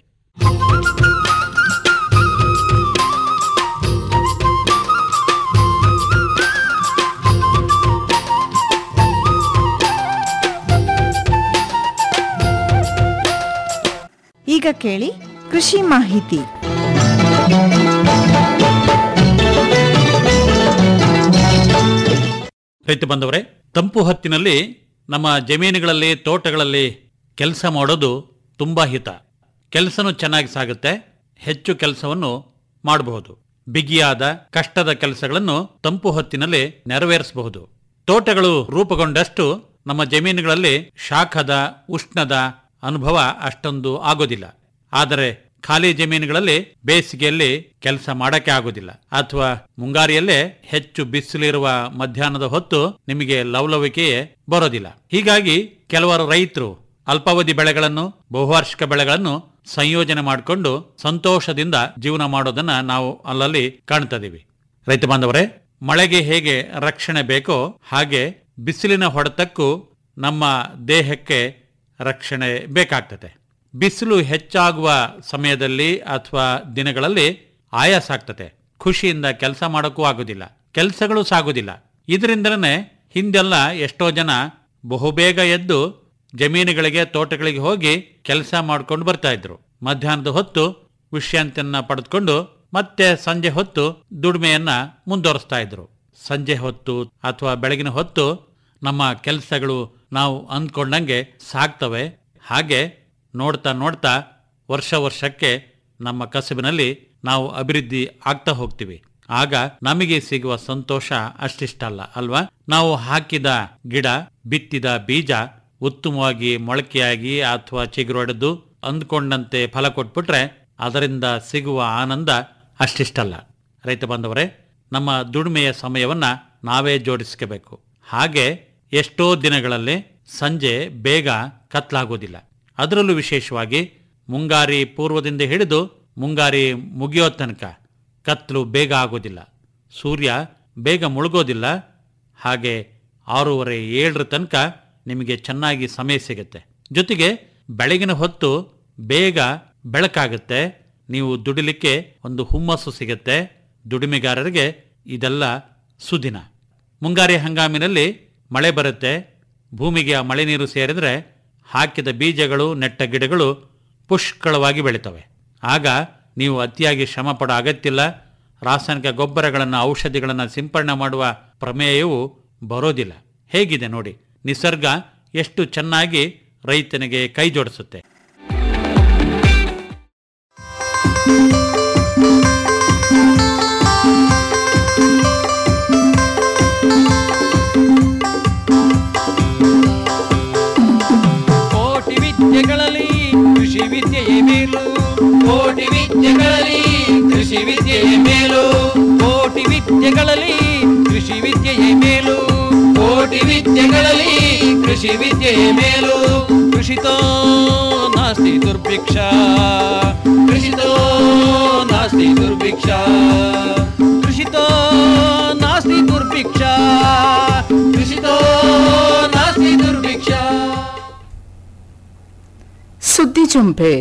ಈಗ ಕೇಳಿ ಕೃಷಿ ಮಾಹಿತಿ ರೈತ ಬಂದವರೇ ತಂಪು ಹೊತ್ತಿನಲ್ಲಿ ನಮ್ಮ ಜಮೀನುಗಳಲ್ಲಿ ತೋಟಗಳಲ್ಲಿ ಕೆಲಸ ಮಾಡೋದು ತುಂಬಾ ಹಿತ ಕೆಲಸನೂ ಚೆನ್ನಾಗಿ ಸಾಗುತ್ತೆ ಹೆಚ್ಚು ಕೆಲಸವನ್ನು ಮಾಡಬಹುದು ಬಿಗಿಯಾದ ಕಷ್ಟದ ಕೆಲಸಗಳನ್ನು ತಂಪು ಹೊತ್ತಿನಲ್ಲಿ ನೆರವೇರಿಸಬಹುದು ತೋಟಗಳು ರೂಪುಗೊಂಡಷ್ಟು ನಮ್ಮ ಜಮೀನುಗಳಲ್ಲಿ ಶಾಖದ ಉಷ್ಣದ ಅನುಭವ ಅಷ್ಟೊಂದು ಆಗೋದಿಲ್ಲ ಆದರೆ ಖಾಲಿ ಜಮೀನುಗಳಲ್ಲಿ ಬೇಸಿಗೆಯಲ್ಲಿ ಕೆಲಸ ಮಾಡಕ್ಕೆ ಆಗೋದಿಲ್ಲ ಅಥವಾ ಮುಂಗಾರಿಯಲ್ಲೇ ಹೆಚ್ಚು ಬಿಸಿಲಿರುವ ಮಧ್ಯಾಹ್ನದ ಹೊತ್ತು ನಿಮಗೆ ಲವಲವಿಕೆಯೇ ಬರೋದಿಲ್ಲ ಹೀಗಾಗಿ ಕೆಲವರು ರೈತರು ಅಲ್ಪಾವಧಿ ಬೆಳೆಗಳನ್ನು ಬಹುವಾರ್ಷಿಕ ಬೆಳೆಗಳನ್ನು ಸಂಯೋಜನೆ ಮಾಡಿಕೊಂಡು ಸಂತೋಷದಿಂದ ಜೀವನ ಮಾಡೋದನ್ನ ನಾವು ಅಲ್ಲಲ್ಲಿ ಕಾಣ್ತಿದ್ದೀವಿ ರೈತ ಬಾಂಧವರೇ ಮಳೆಗೆ ಹೇಗೆ ರಕ್ಷಣೆ ಬೇಕೋ ಹಾಗೆ ಬಿಸಿಲಿನ ಹೊಡೆತಕ್ಕೂ ನಮ್ಮ ದೇಹಕ್ಕೆ ರಕ್ಷಣೆ ಬೇಕಾಗ್ತದೆ ಬಿಸಿಲು ಹೆಚ್ಚಾಗುವ ಸಮಯದಲ್ಲಿ ಅಥವಾ ದಿನಗಳಲ್ಲಿ ಆಯಾಸ ಆಗ್ತದೆ ಖುಷಿಯಿಂದ ಕೆಲಸ ಮಾಡೋಕ್ಕೂ ಆಗೋದಿಲ್ಲ ಕೆಲಸಗಳು ಸಾಗೋದಿಲ್ಲ ಇದರಿಂದಲೇ ಹಿಂದೆಲ್ಲ ಎಷ್ಟೋ ಜನ ಬಹುಬೇಗ ಎದ್ದು ಜಮೀನುಗಳಿಗೆ ತೋಟಗಳಿಗೆ ಹೋಗಿ ಕೆಲಸ ಮಾಡ್ಕೊಂಡು ಬರ್ತಾ ಇದ್ರು ಮಧ್ಯಾಹ್ನದ ಹೊತ್ತು ವಿಶ್ರಾಂತಿಯನ್ನ ಪಡೆದುಕೊಂಡು ಮತ್ತೆ ಸಂಜೆ ಹೊತ್ತು ದುಡಿಮೆಯನ್ನ ಮುಂದುವರಿಸ್ತಾ ಇದ್ರು ಸಂಜೆ ಹೊತ್ತು ಅಥವಾ ಬೆಳಗಿನ ಹೊತ್ತು ನಮ್ಮ ಕೆಲಸಗಳು ನಾವು ಅಂದ್ಕೊಂಡಂಗೆ ಸಾಗ್ತವೆ ಹಾಗೆ ನೋಡ್ತಾ ನೋಡ್ತಾ ವರ್ಷ ವರ್ಷಕ್ಕೆ ನಮ್ಮ ಕಸುಬಿನಲ್ಲಿ ನಾವು ಅಭಿವೃದ್ಧಿ ಆಗ್ತಾ ಹೋಗ್ತೀವಿ ಆಗ ನಮಗೆ ಸಿಗುವ ಸಂತೋಷ ಅಷ್ಟಿಷ್ಟಲ್ಲ ಅಲ್ವಾ ನಾವು ಹಾಕಿದ ಗಿಡ ಬಿತ್ತಿದ ಬೀಜ ಉತ್ತಮವಾಗಿ ಮೊಳಕೆಯಾಗಿ ಅಥವಾ ಚಿಗುರೊಡೆದು ಅಂದ್ಕೊಂಡಂತೆ ಫಲ ಕೊಟ್ಬಿಟ್ರೆ ಅದರಿಂದ ಸಿಗುವ ಆನಂದ ಅಷ್ಟಿಷ್ಟಲ್ಲ ರೈತ ಬಾಂಧವರೇ ನಮ್ಮ ದುಡಿಮೆಯ ಸಮಯವನ್ನ ನಾವೇ ಜೋಡಿಸ್ಕೋಬೇಕು ಹಾಗೆ ಎಷ್ಟೋ ದಿನಗಳಲ್ಲಿ ಸಂಜೆ ಬೇಗ ಕತ್ಲಾಗೋದಿಲ್ಲ ಅದರಲ್ಲೂ ವಿಶೇಷವಾಗಿ ಮುಂಗಾರಿ ಪೂರ್ವದಿಂದ ಹಿಡಿದು ಮುಂಗಾರಿ ಮುಗಿಯೋ ತನಕ ಕತ್ಲು ಬೇಗ ಆಗೋದಿಲ್ಲ ಸೂರ್ಯ ಬೇಗ ಮುಳುಗೋದಿಲ್ಲ ಹಾಗೆ ಆರೂವರೆ ಏಳರ ತನಕ ನಿಮಗೆ ಚೆನ್ನಾಗಿ ಸಮಯ ಸಿಗುತ್ತೆ ಜೊತೆಗೆ ಬೆಳಗಿನ ಹೊತ್ತು ಬೇಗ ಬೆಳಕಾಗುತ್ತೆ ನೀವು ದುಡಿಲಿಕ್ಕೆ ಒಂದು ಹುಮ್ಮಸ್ಸು ಸಿಗುತ್ತೆ ದುಡಿಮೆಗಾರರಿಗೆ ಇದೆಲ್ಲ ಸುದಿನ ಮುಂಗಾರಿ ಹಂಗಾಮಿನಲ್ಲಿ ಮಳೆ ಬರುತ್ತೆ ಭೂಮಿಗೆ ಆ ಮಳೆ ನೀರು ಸೇರಿದರೆ ಹಾಕಿದ ಬೀಜಗಳು ನೆಟ್ಟ ಗಿಡಗಳು ಪುಷ್ಕಳವಾಗಿ ಬೆಳಿತವೆ ಆಗ ನೀವು ಅತಿಯಾಗಿ ಶ್ರಮ ಪಡೋ ಅಗತ್ಯವಿಲ್ಲ ರಾಸಾಯನಿಕ ಗೊಬ್ಬರಗಳನ್ನು ಔಷಧಿಗಳನ್ನು ಸಿಂಪಡಣೆ ಮಾಡುವ ಪ್ರಮೇಯವು ಬರೋದಿಲ್ಲ ಹೇಗಿದೆ ನೋಡಿ ನಿಸರ್ಗ ಎಷ್ಟು ಚೆನ್ನಾಗಿ ರೈತನಿಗೆ ಕೈ ಜೋಡಿಸುತ್ತೆ ಕೋಟಿ ವಿದ್ಯೆಗಳಲ್ಲಿ ಕೃಷಿ ವಿದ್ಯೆಯೇ ಮೇಲು ಕೋಟಿ ವಿದ್ಯೆಗಳಲ್ಲಿ ಕೃಷಿ ವಿದ್ಯೆಯೇ ಮೇಲು ಕೋಟಿ ವಿದ್ಯೆಗಳಲ್ಲಿ ಕೃಷಿ ವಿದ್ಯೆಯೇ ಮೇಲು ಕೋಟಿ ವಿದ್ಯೆಗಳಲ್ಲಿ ಕೃಷಿ ವಿದ್ಯೆಯೇ ಮೇಲು ಕೃಷಿತೋ ನಾಸ್ತಿ ದುರ್ಭಿಕ್ಷ ಕೃಷಿತೋ ನಾಸ್ತಿ ದುರ್ಭಿಕ್ಷ ಕೃಷಿತೋ ನಾಸ್ತಿ ದುರ್ಭಿಕ್ಷ ಕೃಷಿತೋ ನಾಸ್ತಿ ದುರ್ಭಿಕ್ಷ ಸುದ್ದಿ ಜೊಂಪೆ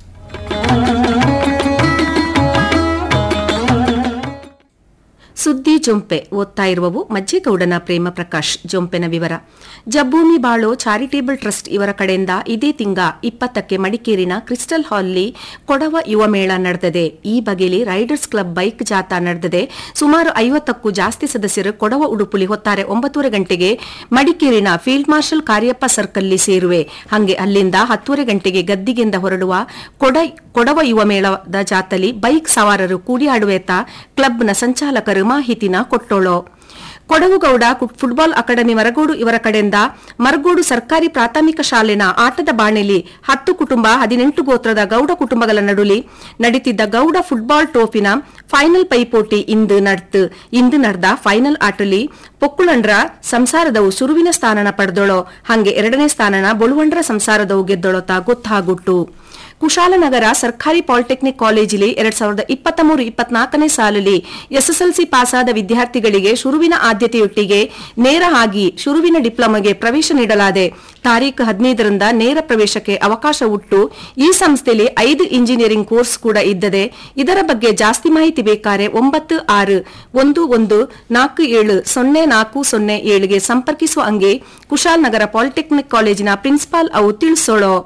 ಸುದ್ದಿ ಜೊಂಪೆ ಓದ್ತಾ ಇರುವವು ಮಜ್ಜೇಗೌಡನ ಪ್ರೇಮ ಪ್ರಕಾಶ್ ಜೊಂಪೆನ ವಿವರ ಜಬ್ಬೂಮಿ ಬಾಳೋ ಚಾರಿಟೇಬಲ್ ಟ್ರಸ್ಟ್ ಇವರ ಕಡೆಯಿಂದ ಇದೇ ತಿಂಗ ಇಪ್ಪತ್ತಕ್ಕೆ ಮಡಿಕೇರಿನ ಕ್ರಿಸ್ಟಲ್ ಹಾಲ್ನಲ್ಲಿ ಕೊಡವ ಯುವ ಮೇಳ ನಡೆದಿದೆ ಈ ಬಗೆಯಲ್ಲಿ ರೈಡರ್ಸ್ ಕ್ಲಬ್ ಬೈಕ್ ಜಾಥಾ ನಡೆದಿದೆ ಸುಮಾರು ಐವತ್ತಕ್ಕೂ ಜಾಸ್ತಿ ಸದಸ್ಯರು ಕೊಡವ ಉಡುಪುಲಿ ಹೊತ್ತಾರೆ ಒಂಬತ್ತೂವರೆ ಗಂಟೆಗೆ ಮಡಿಕೇರಿನ ಫೀಲ್ಡ್ ಮಾರ್ಷಲ್ ಕಾರ್ಯಪ್ಪ ಸರ್ಕಲ್ನಲ್ಲಿ ಸೇರುವೆ ಹಂಗೆ ಅಲ್ಲಿಂದ ಹತ್ತೂವರೆ ಗಂಟೆಗೆ ಗದ್ದಿಗೆಯಿಂದ ಹೊರಡುವ ಕೊಡ ಕೊಡವ ಯುವ ಮೇಳದ ಜಾತಲಿ ಬೈಕ್ ಸವಾರರು ಕೂಡಿಯಾಡುವೆತ ಕ್ಲಬ್ನ ಸಂಚಾಲಕರು ಮಾಹಿತಿನ ಕೊಟ್ಟೋಳು ಕೊಡವುಗೌಡ ಕು- ಫುಟ್ಬಾಲ್ ಅಕಾಡೆಮಿ ಮರಗೋಡು ಇವರ ಕಡೆಯಿಂದ ಮರಗೋಡು ಸರ್ಕಾರಿ ಪ್ರಾಥಮಿಕ ಶಾಲೆನ ಆಟದ ಬಾಣೆಲಿ ಹತ್ತು ಕುಟುಂಬ ಹದಿನೆಂಟು ಗೋತ್ರದ ಗೌಡ ಕುಟುಂಬಗಳ ನಡುಲಿ ನಡೀತಿದ್ದ ಗೌಡ ಫುಟ್ಬಾಲ್ ಟ್ರೋಫಿನ ಫೈನಲ್ ಪೈಪೋಟಿ ಇಂದು ನಡ್ತು ಇಂದು ನಡೆದ ಫೈನಲ್ ಆಟಲಿ ಪೊಕ್ಕುಳಂಡ್ರ ಸಂಸಾರದವು ಸುರುವಿನ ಸ್ಥಾನನ ಪಡೆದೋಳೋ ಹಂಗೆ ಎರಡನೇ ಸ್ಥಾನನ ಬೊಳುವಂಡ್ರ ಸಂಸಾರದವು ಗೆದ್ದೊಳತ ಗೊತ್ತಾಗುಟ್ಟು ಕುಶಾಲನಗರ ಸರ್ಕಾರಿ ಪಾಲಿಟೆಕ್ನಿಕ್ ಕಾಲೇಜಿಲಿ ಎರಡ್ ಸಾವಿರದ ಇಪ್ಪತ್ತ ಮೂರು ಇಪ್ಪತ್ನಾಲ್ಕನೇ ಸಾಲಲ್ಲಿ ಎಸ್ಎಸ್ಎಲ್ಸಿ ಪಾಸಾದ ವಿದ್ಯಾರ್ಥಿಗಳಿಗೆ ಶುರುವಿನ ಆದ್ಯತೆಯೊಟ್ಟಿಗೆ ನೇರ ಆಗಿ ಶುರುವಿನ ಡಿಪ್ಲೊಮಾಗೆ ಪ್ರವೇಶ ನೀಡಲಾದೆ ತಾರೀಖು ಹದಿನೈದರಿಂದ ನೇರ ಪ್ರವೇಶಕ್ಕೆ ಅವಕಾಶ ಉಟ್ಟು ಈ ಸಂಸ್ಥೆಯಲ್ಲಿ ಐದು ಇಂಜಿನಿಯರಿಂಗ್ ಕೋರ್ಸ್ ಕೂಡ ಇದ್ದದೆ ಇದರ ಬಗ್ಗೆ ಜಾಸ್ತಿ ಮಾಹಿತಿ ಬೇಕಾರೆ ಒಂಬತ್ತು ಆರು ಒಂದು ಒಂದು ನಾಲ್ಕು ಏಳು ಸೊನ್ನೆ ನಾಲ್ಕು ಸೊನ್ನೆ ಏಳಿಗೆ ಸಂಪರ್ಕಿಸುವ ಹಂಗೆ ಕುಶಾಲನಗರ ಪಾಲಿಟೆಕ್ನಿಕ್ ಕಾಲೇಜಿನ ಪ್ರಿನ್ಸಿಪಾಲ್ ಅವು ತಿಳಿಸೋಳೋ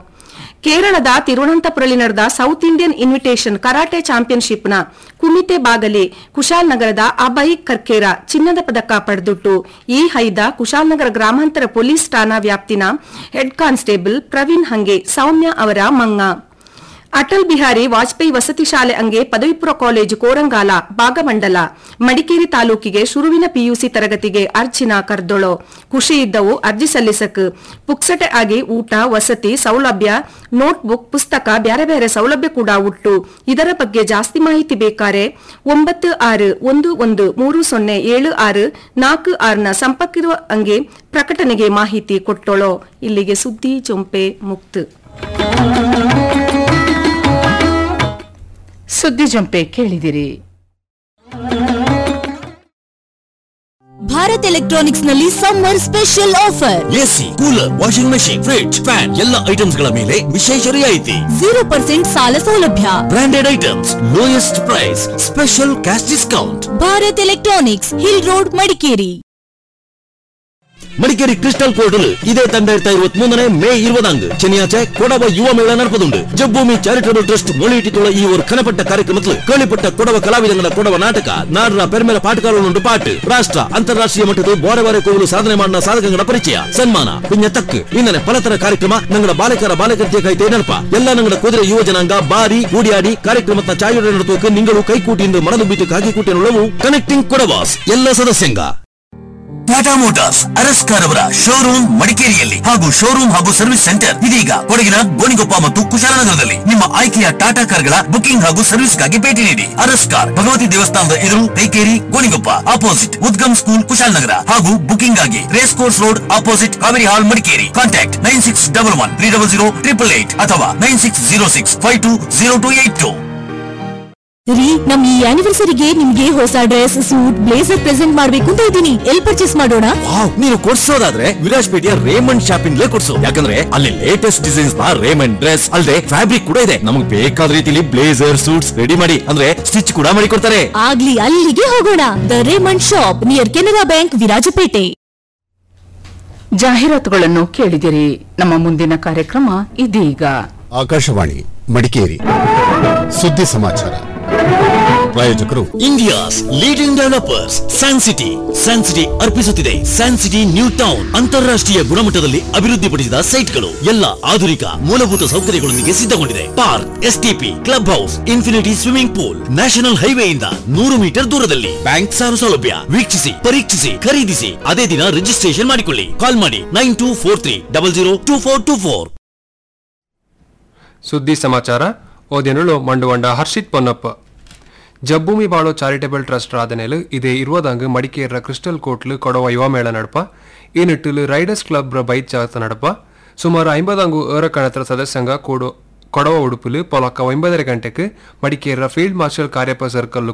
ಕೇರಳದ ತಿರುವನಂತಪುರಲ್ಲಿ ನಡೆದ ಸೌತ್ ಇಂಡಿಯನ್ ಇನ್ವಿಟೇಷನ್ ಕರಾಟೆ ಚಾಂಪಿಯನ್ಶಿಪ್ನ ಕುಮಿತೆ ಬಾಗಲಿ ಕುಶಾಲನಗರದ ಅಭಯ್ ಕರ್ಕೇರ ಚಿನ್ನದ ಪದಕ ಪಡೆದುಟ್ಟು ಈ ಹೈದ ಕುಶಾಲನಗರ ಗ್ರಾಮಾಂತರ ಪೊಲೀಸ್ ಠಾಣಾ ವ್ಯಾಪ್ತಿನ ಹೆಡ್ ಕಾನ್ಸ್ಟೇಬಲ್ ಪ್ರವೀಣ್ ಹಂಗೆ ಸೌಮ್ಯ ಅವರ ಮಂಗ ಅಟಲ್ ಬಿಹಾರಿ ವಾಜಪೇಯಿ ವಸತಿ ಶಾಲೆ ಅಂಗೆ ಪದವಿಪುರ ಕಾಲೇಜು ಕೋರಂಗಾಲ ಭಾಗಮಂಡಲ ಮಡಿಕೇರಿ ತಾಲೂಕಿಗೆ ಶುರುವಿನ ಪಿಯುಸಿ ತರಗತಿಗೆ ಅರ್ಜಿನ ಕರ್ದೊಳೋ ಖುಷಿ ಇದ್ದವು ಅರ್ಜಿ ಸಲ್ಲಿಸಕ್ ಪುಕ್ಸಟೆ ಆಗಿ ಊಟ ವಸತಿ ಸೌಲಭ್ಯ ನೋಟ್ಬುಕ್ ಪುಸ್ತಕ ಬ್ಯಾರೆ ಬೇರೆ ಸೌಲಭ್ಯ ಕೂಡ ಉಟ್ಟು ಇದರ ಬಗ್ಗೆ ಜಾಸ್ತಿ ಮಾಹಿತಿ ಬೇಕಾರೆ ಒಂಬತ್ತು ಆರು ಒಂದು ಒಂದು ಮೂರು ಸೊನ್ನೆ ಏಳು ಆರು ನಾಲ್ಕು ಆರ್ನ ಸಂಪರ್ಕಿರುವ ಹಂಗೆ ಪ್ರಕಟಣೆಗೆ ಮಾಹಿತಿ ಕೊಟ್ಟೋಳೋ ಇಲ್ಲಿಗೆ ಸುದ್ದಿ ಚೊಂಪೆ ಮುಕ್ತು ಸುದ್ದಿ ಜೊಂಪೆ ಕೇಳಿದಿರಿ ಭಾರತ್ ಎಲೆಕ್ಟ್ರಾನಿಕ್ಸ್ ನಲ್ಲಿ summer special offer AC cooler washing machine fridge fan ಎಲ್ಲ ಐಟಮ್ಸ್ ಗಳ ಮೇಲೆ ವಿಶೇಷ ರಿಯಾಯಿತಿ ಜೀರೋ ಪರ್ಸೆಂಟ್ ಸಾಲ ಸೌಲಭ್ಯ branded items lowest price special cash discount Bharat electronics hill road Madikeri Madikeri crystal ಕೋರ್ಟಲ್ ಇದೇ ತಂಡ ഇരുപത്തിമൂന്നിന് മെയ് ഇരുപതാങ്ക് ശനിയാഴ്ച കൊടവ യുവമേള നടപ്പതുണ്ട് ജബ്ഭൂമി ചാരിറ്റബിൾ ട്രസ്റ്റ് മുളിയിട്ടിട്ടുള്ള ഈ ഒരു ഖനപ്പെട്ട കാര്യക്രമത്തിൽ കേളിപ്പെട്ട കൊടവ ಕಲಾವಿದಗಳ ಕೊಡವ ನಾಟಕ ನಾಡರ ಪೆರ್ಮೆಲ ಪಾಠಗಾರನುಂಟು ಪಾಟ್ ರಾಷ್ಟ್ರ ಅಂತಾರಾಷ್ಟ್ರೀಯ ಮಟ್ಟದ ಬಾರೆ ಬಾರೆ ಕೋವಲು ಸಾಧನೆ ಮಾಡಿದ ಸಾಧಕಗಳ ಪರಿಚಯ ಸನ್ಮಾನ ಪಿಂಜ ತಕ್ ಇನ್ನನೆ ಫಲತರ ಕಾರ್ಯಕ್ರಮ ನಂಗಡ ಬಾಲಕರ ಬಾಲಕರ್ತಿಯ ಕೈತೆ ನೆನಪ ಎಲ್ಲ ನಂಗಡ ಕುದುರೆ ಯುವ ಜನಾಂಗ ಬಾರಿ ಕೂಡಿಯಾಡಿ ಕಾರ್ಯಕ್ರಮದ ಚಾಯೋಡ ನಡೆತೋಕೆ ನಿಂಗಳು ಕೈಕೂಟಿಯಿಂದ ಮನದುಂಬಿತು ಕಾಗಿಕೂಟಿನುಳ್ಳವು ಕನೆಕ್ಟಿಂಗ್ ಕೊಡವಾಸ್ ಎಲ್ಲ ಸದಸ್ಯಂಗ ಟಾಟಾ ಮೋಟಾರ್ಸ್ ಅರಸ್ಕಾರ್ ಅವರ ಶೋರೂಮ್ ಮಡಿಕೇರಿಯಲ್ಲಿ ಹಾಗೂ ಶೋರೂಮ್ ಹಾಗೂ ಸರ್ವಿಸ್ ಸೆಂಟರ್ ಇದೀಗ ಕೊಡಗಿನ ಗೋಣಿಗೊಪ್ಪ ಮತ್ತು ಕುಶಾಲನಗರದಲ್ಲಿ ನಿಮ್ಮ ಆಯ್ಕೆಯ ಟಾಟಾ ಕಾರ್ಗಳ ಬುಕಿಂಗ್ ಹಾಗೂ ಸರ್ವಿಸ್ಗಾಗಿ ಭೇಟಿ ನೀಡಿ ಅರಸ್ಕಾರ್ ಭಗವತಿ ದೇವಸ್ಥಾನದ ಎದುರು ತೈಕೇರಿ ಗೋಣಿಗೊಪ್ಪ ಆಪೋಸಿಟ್ ಉದ್ಗಮ್ ಸ್ಕೂಲ್ ಕುಶಾಲನಗರ ಹಾಗೂ ಬುಕಿಂಗ್ ಆಗಿ race course road opposite Kaveri hall Madikeri contact nine six double one three double zero triple eight ಅಥವಾ nine six zero six five two zero two eight two ರೀ ನಮ್ ಈ ಆನಿವರ್ಸರಿಗೆ ನಿಮ್ಗೆ ಹೊಸ ಡ್ರೆಸ್ ಸೂಟ್ ಬ್ಲೇಸರ್ ಪ್ರೆಸೆಂಟ್ ಮಾಡ್ಬೇಕು ಅಂತ ಇದ್ದೀನಿ ಎಲ್ ಪರ್ಚೇಸ್ ಮಾಡೋಣ ವಾವ್ ನೀನು ಕೊಡ್ಸೋದಾದ್ರೆ ವಿರಾಜ್ಪೇಟೆಯ ರೇಮಂಡ್ ಶಾಪಿಂಗ್ ಕೊಡ್ಸು ಯಾಕಂದ್ರೆ ಅಲ್ಲಿ ಲೇಟೆಸ್ಟ್ ಡಿಸೈನ್ಸ್ ನ ರೇಮಂಡ್ ಡ್ರೆಸ್ ಅಲ್ಲದೆ ಫ್ಯಾಬ್ರಿಕ್ ಕೂಡ ಇದೆ ನಮಗೆ ಬೇಕಾದ ರೀತಿಲಿ ಬ್ಲೇಸರ್ ಸೂಟ್ಸ್ ರೆಡಿ ಮಾಡಿ ಅಂದ್ರೆ ಸ್ಟಿಚ್ ಕೂಡ ಮಾಡಿ ಕೊಡ್ತಾರೆ ಆಗ್ಲಿ ಅಲ್ಲಿಗೆ ಹೋಗೋಣ the Raymond shop near Canara bank Virajpet ಜಾಹೀರಾತುಗಳನ್ನು ಕೇಳಿದಿರಿ ನಮ್ಮ ಮುಂದಿನ ಕಾರ್ಯಕ್ರಮ ಇದೀಗ ಆಕಾಶವಾಣಿ ಮಡಿಕೇರಿ ಸುದ್ದಿ ಸಮಾಚಾರ ಪ್ರಾಯೋಜಕರು India's leading developers Sun City Sun City ಅರ್ಪಿಸುತ್ತಿದೆ ಸ್ಯಾನ್ ಸಿಟಿ ನ್ಯೂ ಟೌನ್ ಅಂತಾರಾಷ್ಟ್ರೀಯ ಗುಣಮಟ್ಟದಲ್ಲಿ ಅಭಿವೃದ್ಧಿಪಡಿಸಿದ ಸೈಟ್ಗಳು ಎಲ್ಲ ಆಧುನಿಕ ಮೂಲಭೂತ ಸೌಕರ್ಯಗಳೊಂದಿಗೆ ಸಿದ್ಧಗೊಂಡಿದೆ park STP club house infinity swimming pool national ಹೈವೇಯಿಂದ ನೂರು ಮೀಟರ್ ದೂರದಲ್ಲಿ ಬ್ಯಾಂಕ್ ಸಾಲ ಸೌಲಭ್ಯ ವೀಕ್ಷಿಸಿ ಪರೀಕ್ಷಿಸಿ ಖರೀದಿಸಿ ಅದೇ ದಿನ ರಿಜಿಸ್ಟ್ರೇಷನ್ ಮಾಡಿಕೊಳ್ಳಿ ಕಾಲ್ ಮಾಡಿ nine two four three double zero two four two four ಸುದ್ದಿ ಸಮಾಚಾರ ಓದಿನಳು ಮಂಡುವಂಡ ಹರ್ಷಿತ್ ಪೊನ್ನಪ್ಪ ಜಬ್ಬೂಮಿ ಬಾಳೋ ಚಾರಿಟಬಲ್ ಟ್ರಸ್ಟ್ ರಾಧನೆಲು ಇದೇ ಇರುವದಂಗ್ ಮಡಿಕೇರ ಕ್ರಿಸ್ಟಲ್ ಕೋಟ್ಲು ಕೊಡವ ಯುವ ಮೇಳ ನಡಪ ಈ ನಿಟ್ಟಿಲು ರೈಡರ್ಸ್ ಕ್ಲಬ್ ಬೈಕ್ ಜಾತ ನಡಪ ಸುಮಾರು ಐಂಬದಂಗು ಏರ ಕಣತ್ರ ಸದಸ್ಯಂಗ ಕೊಡೋ ಕೊಡವ ಉಡುಪುಲು ಪೊಲಕ್ಕ ಒಂಬದರ ಗಂಟೆಗೆ Madikeri field marshal Cariappa circle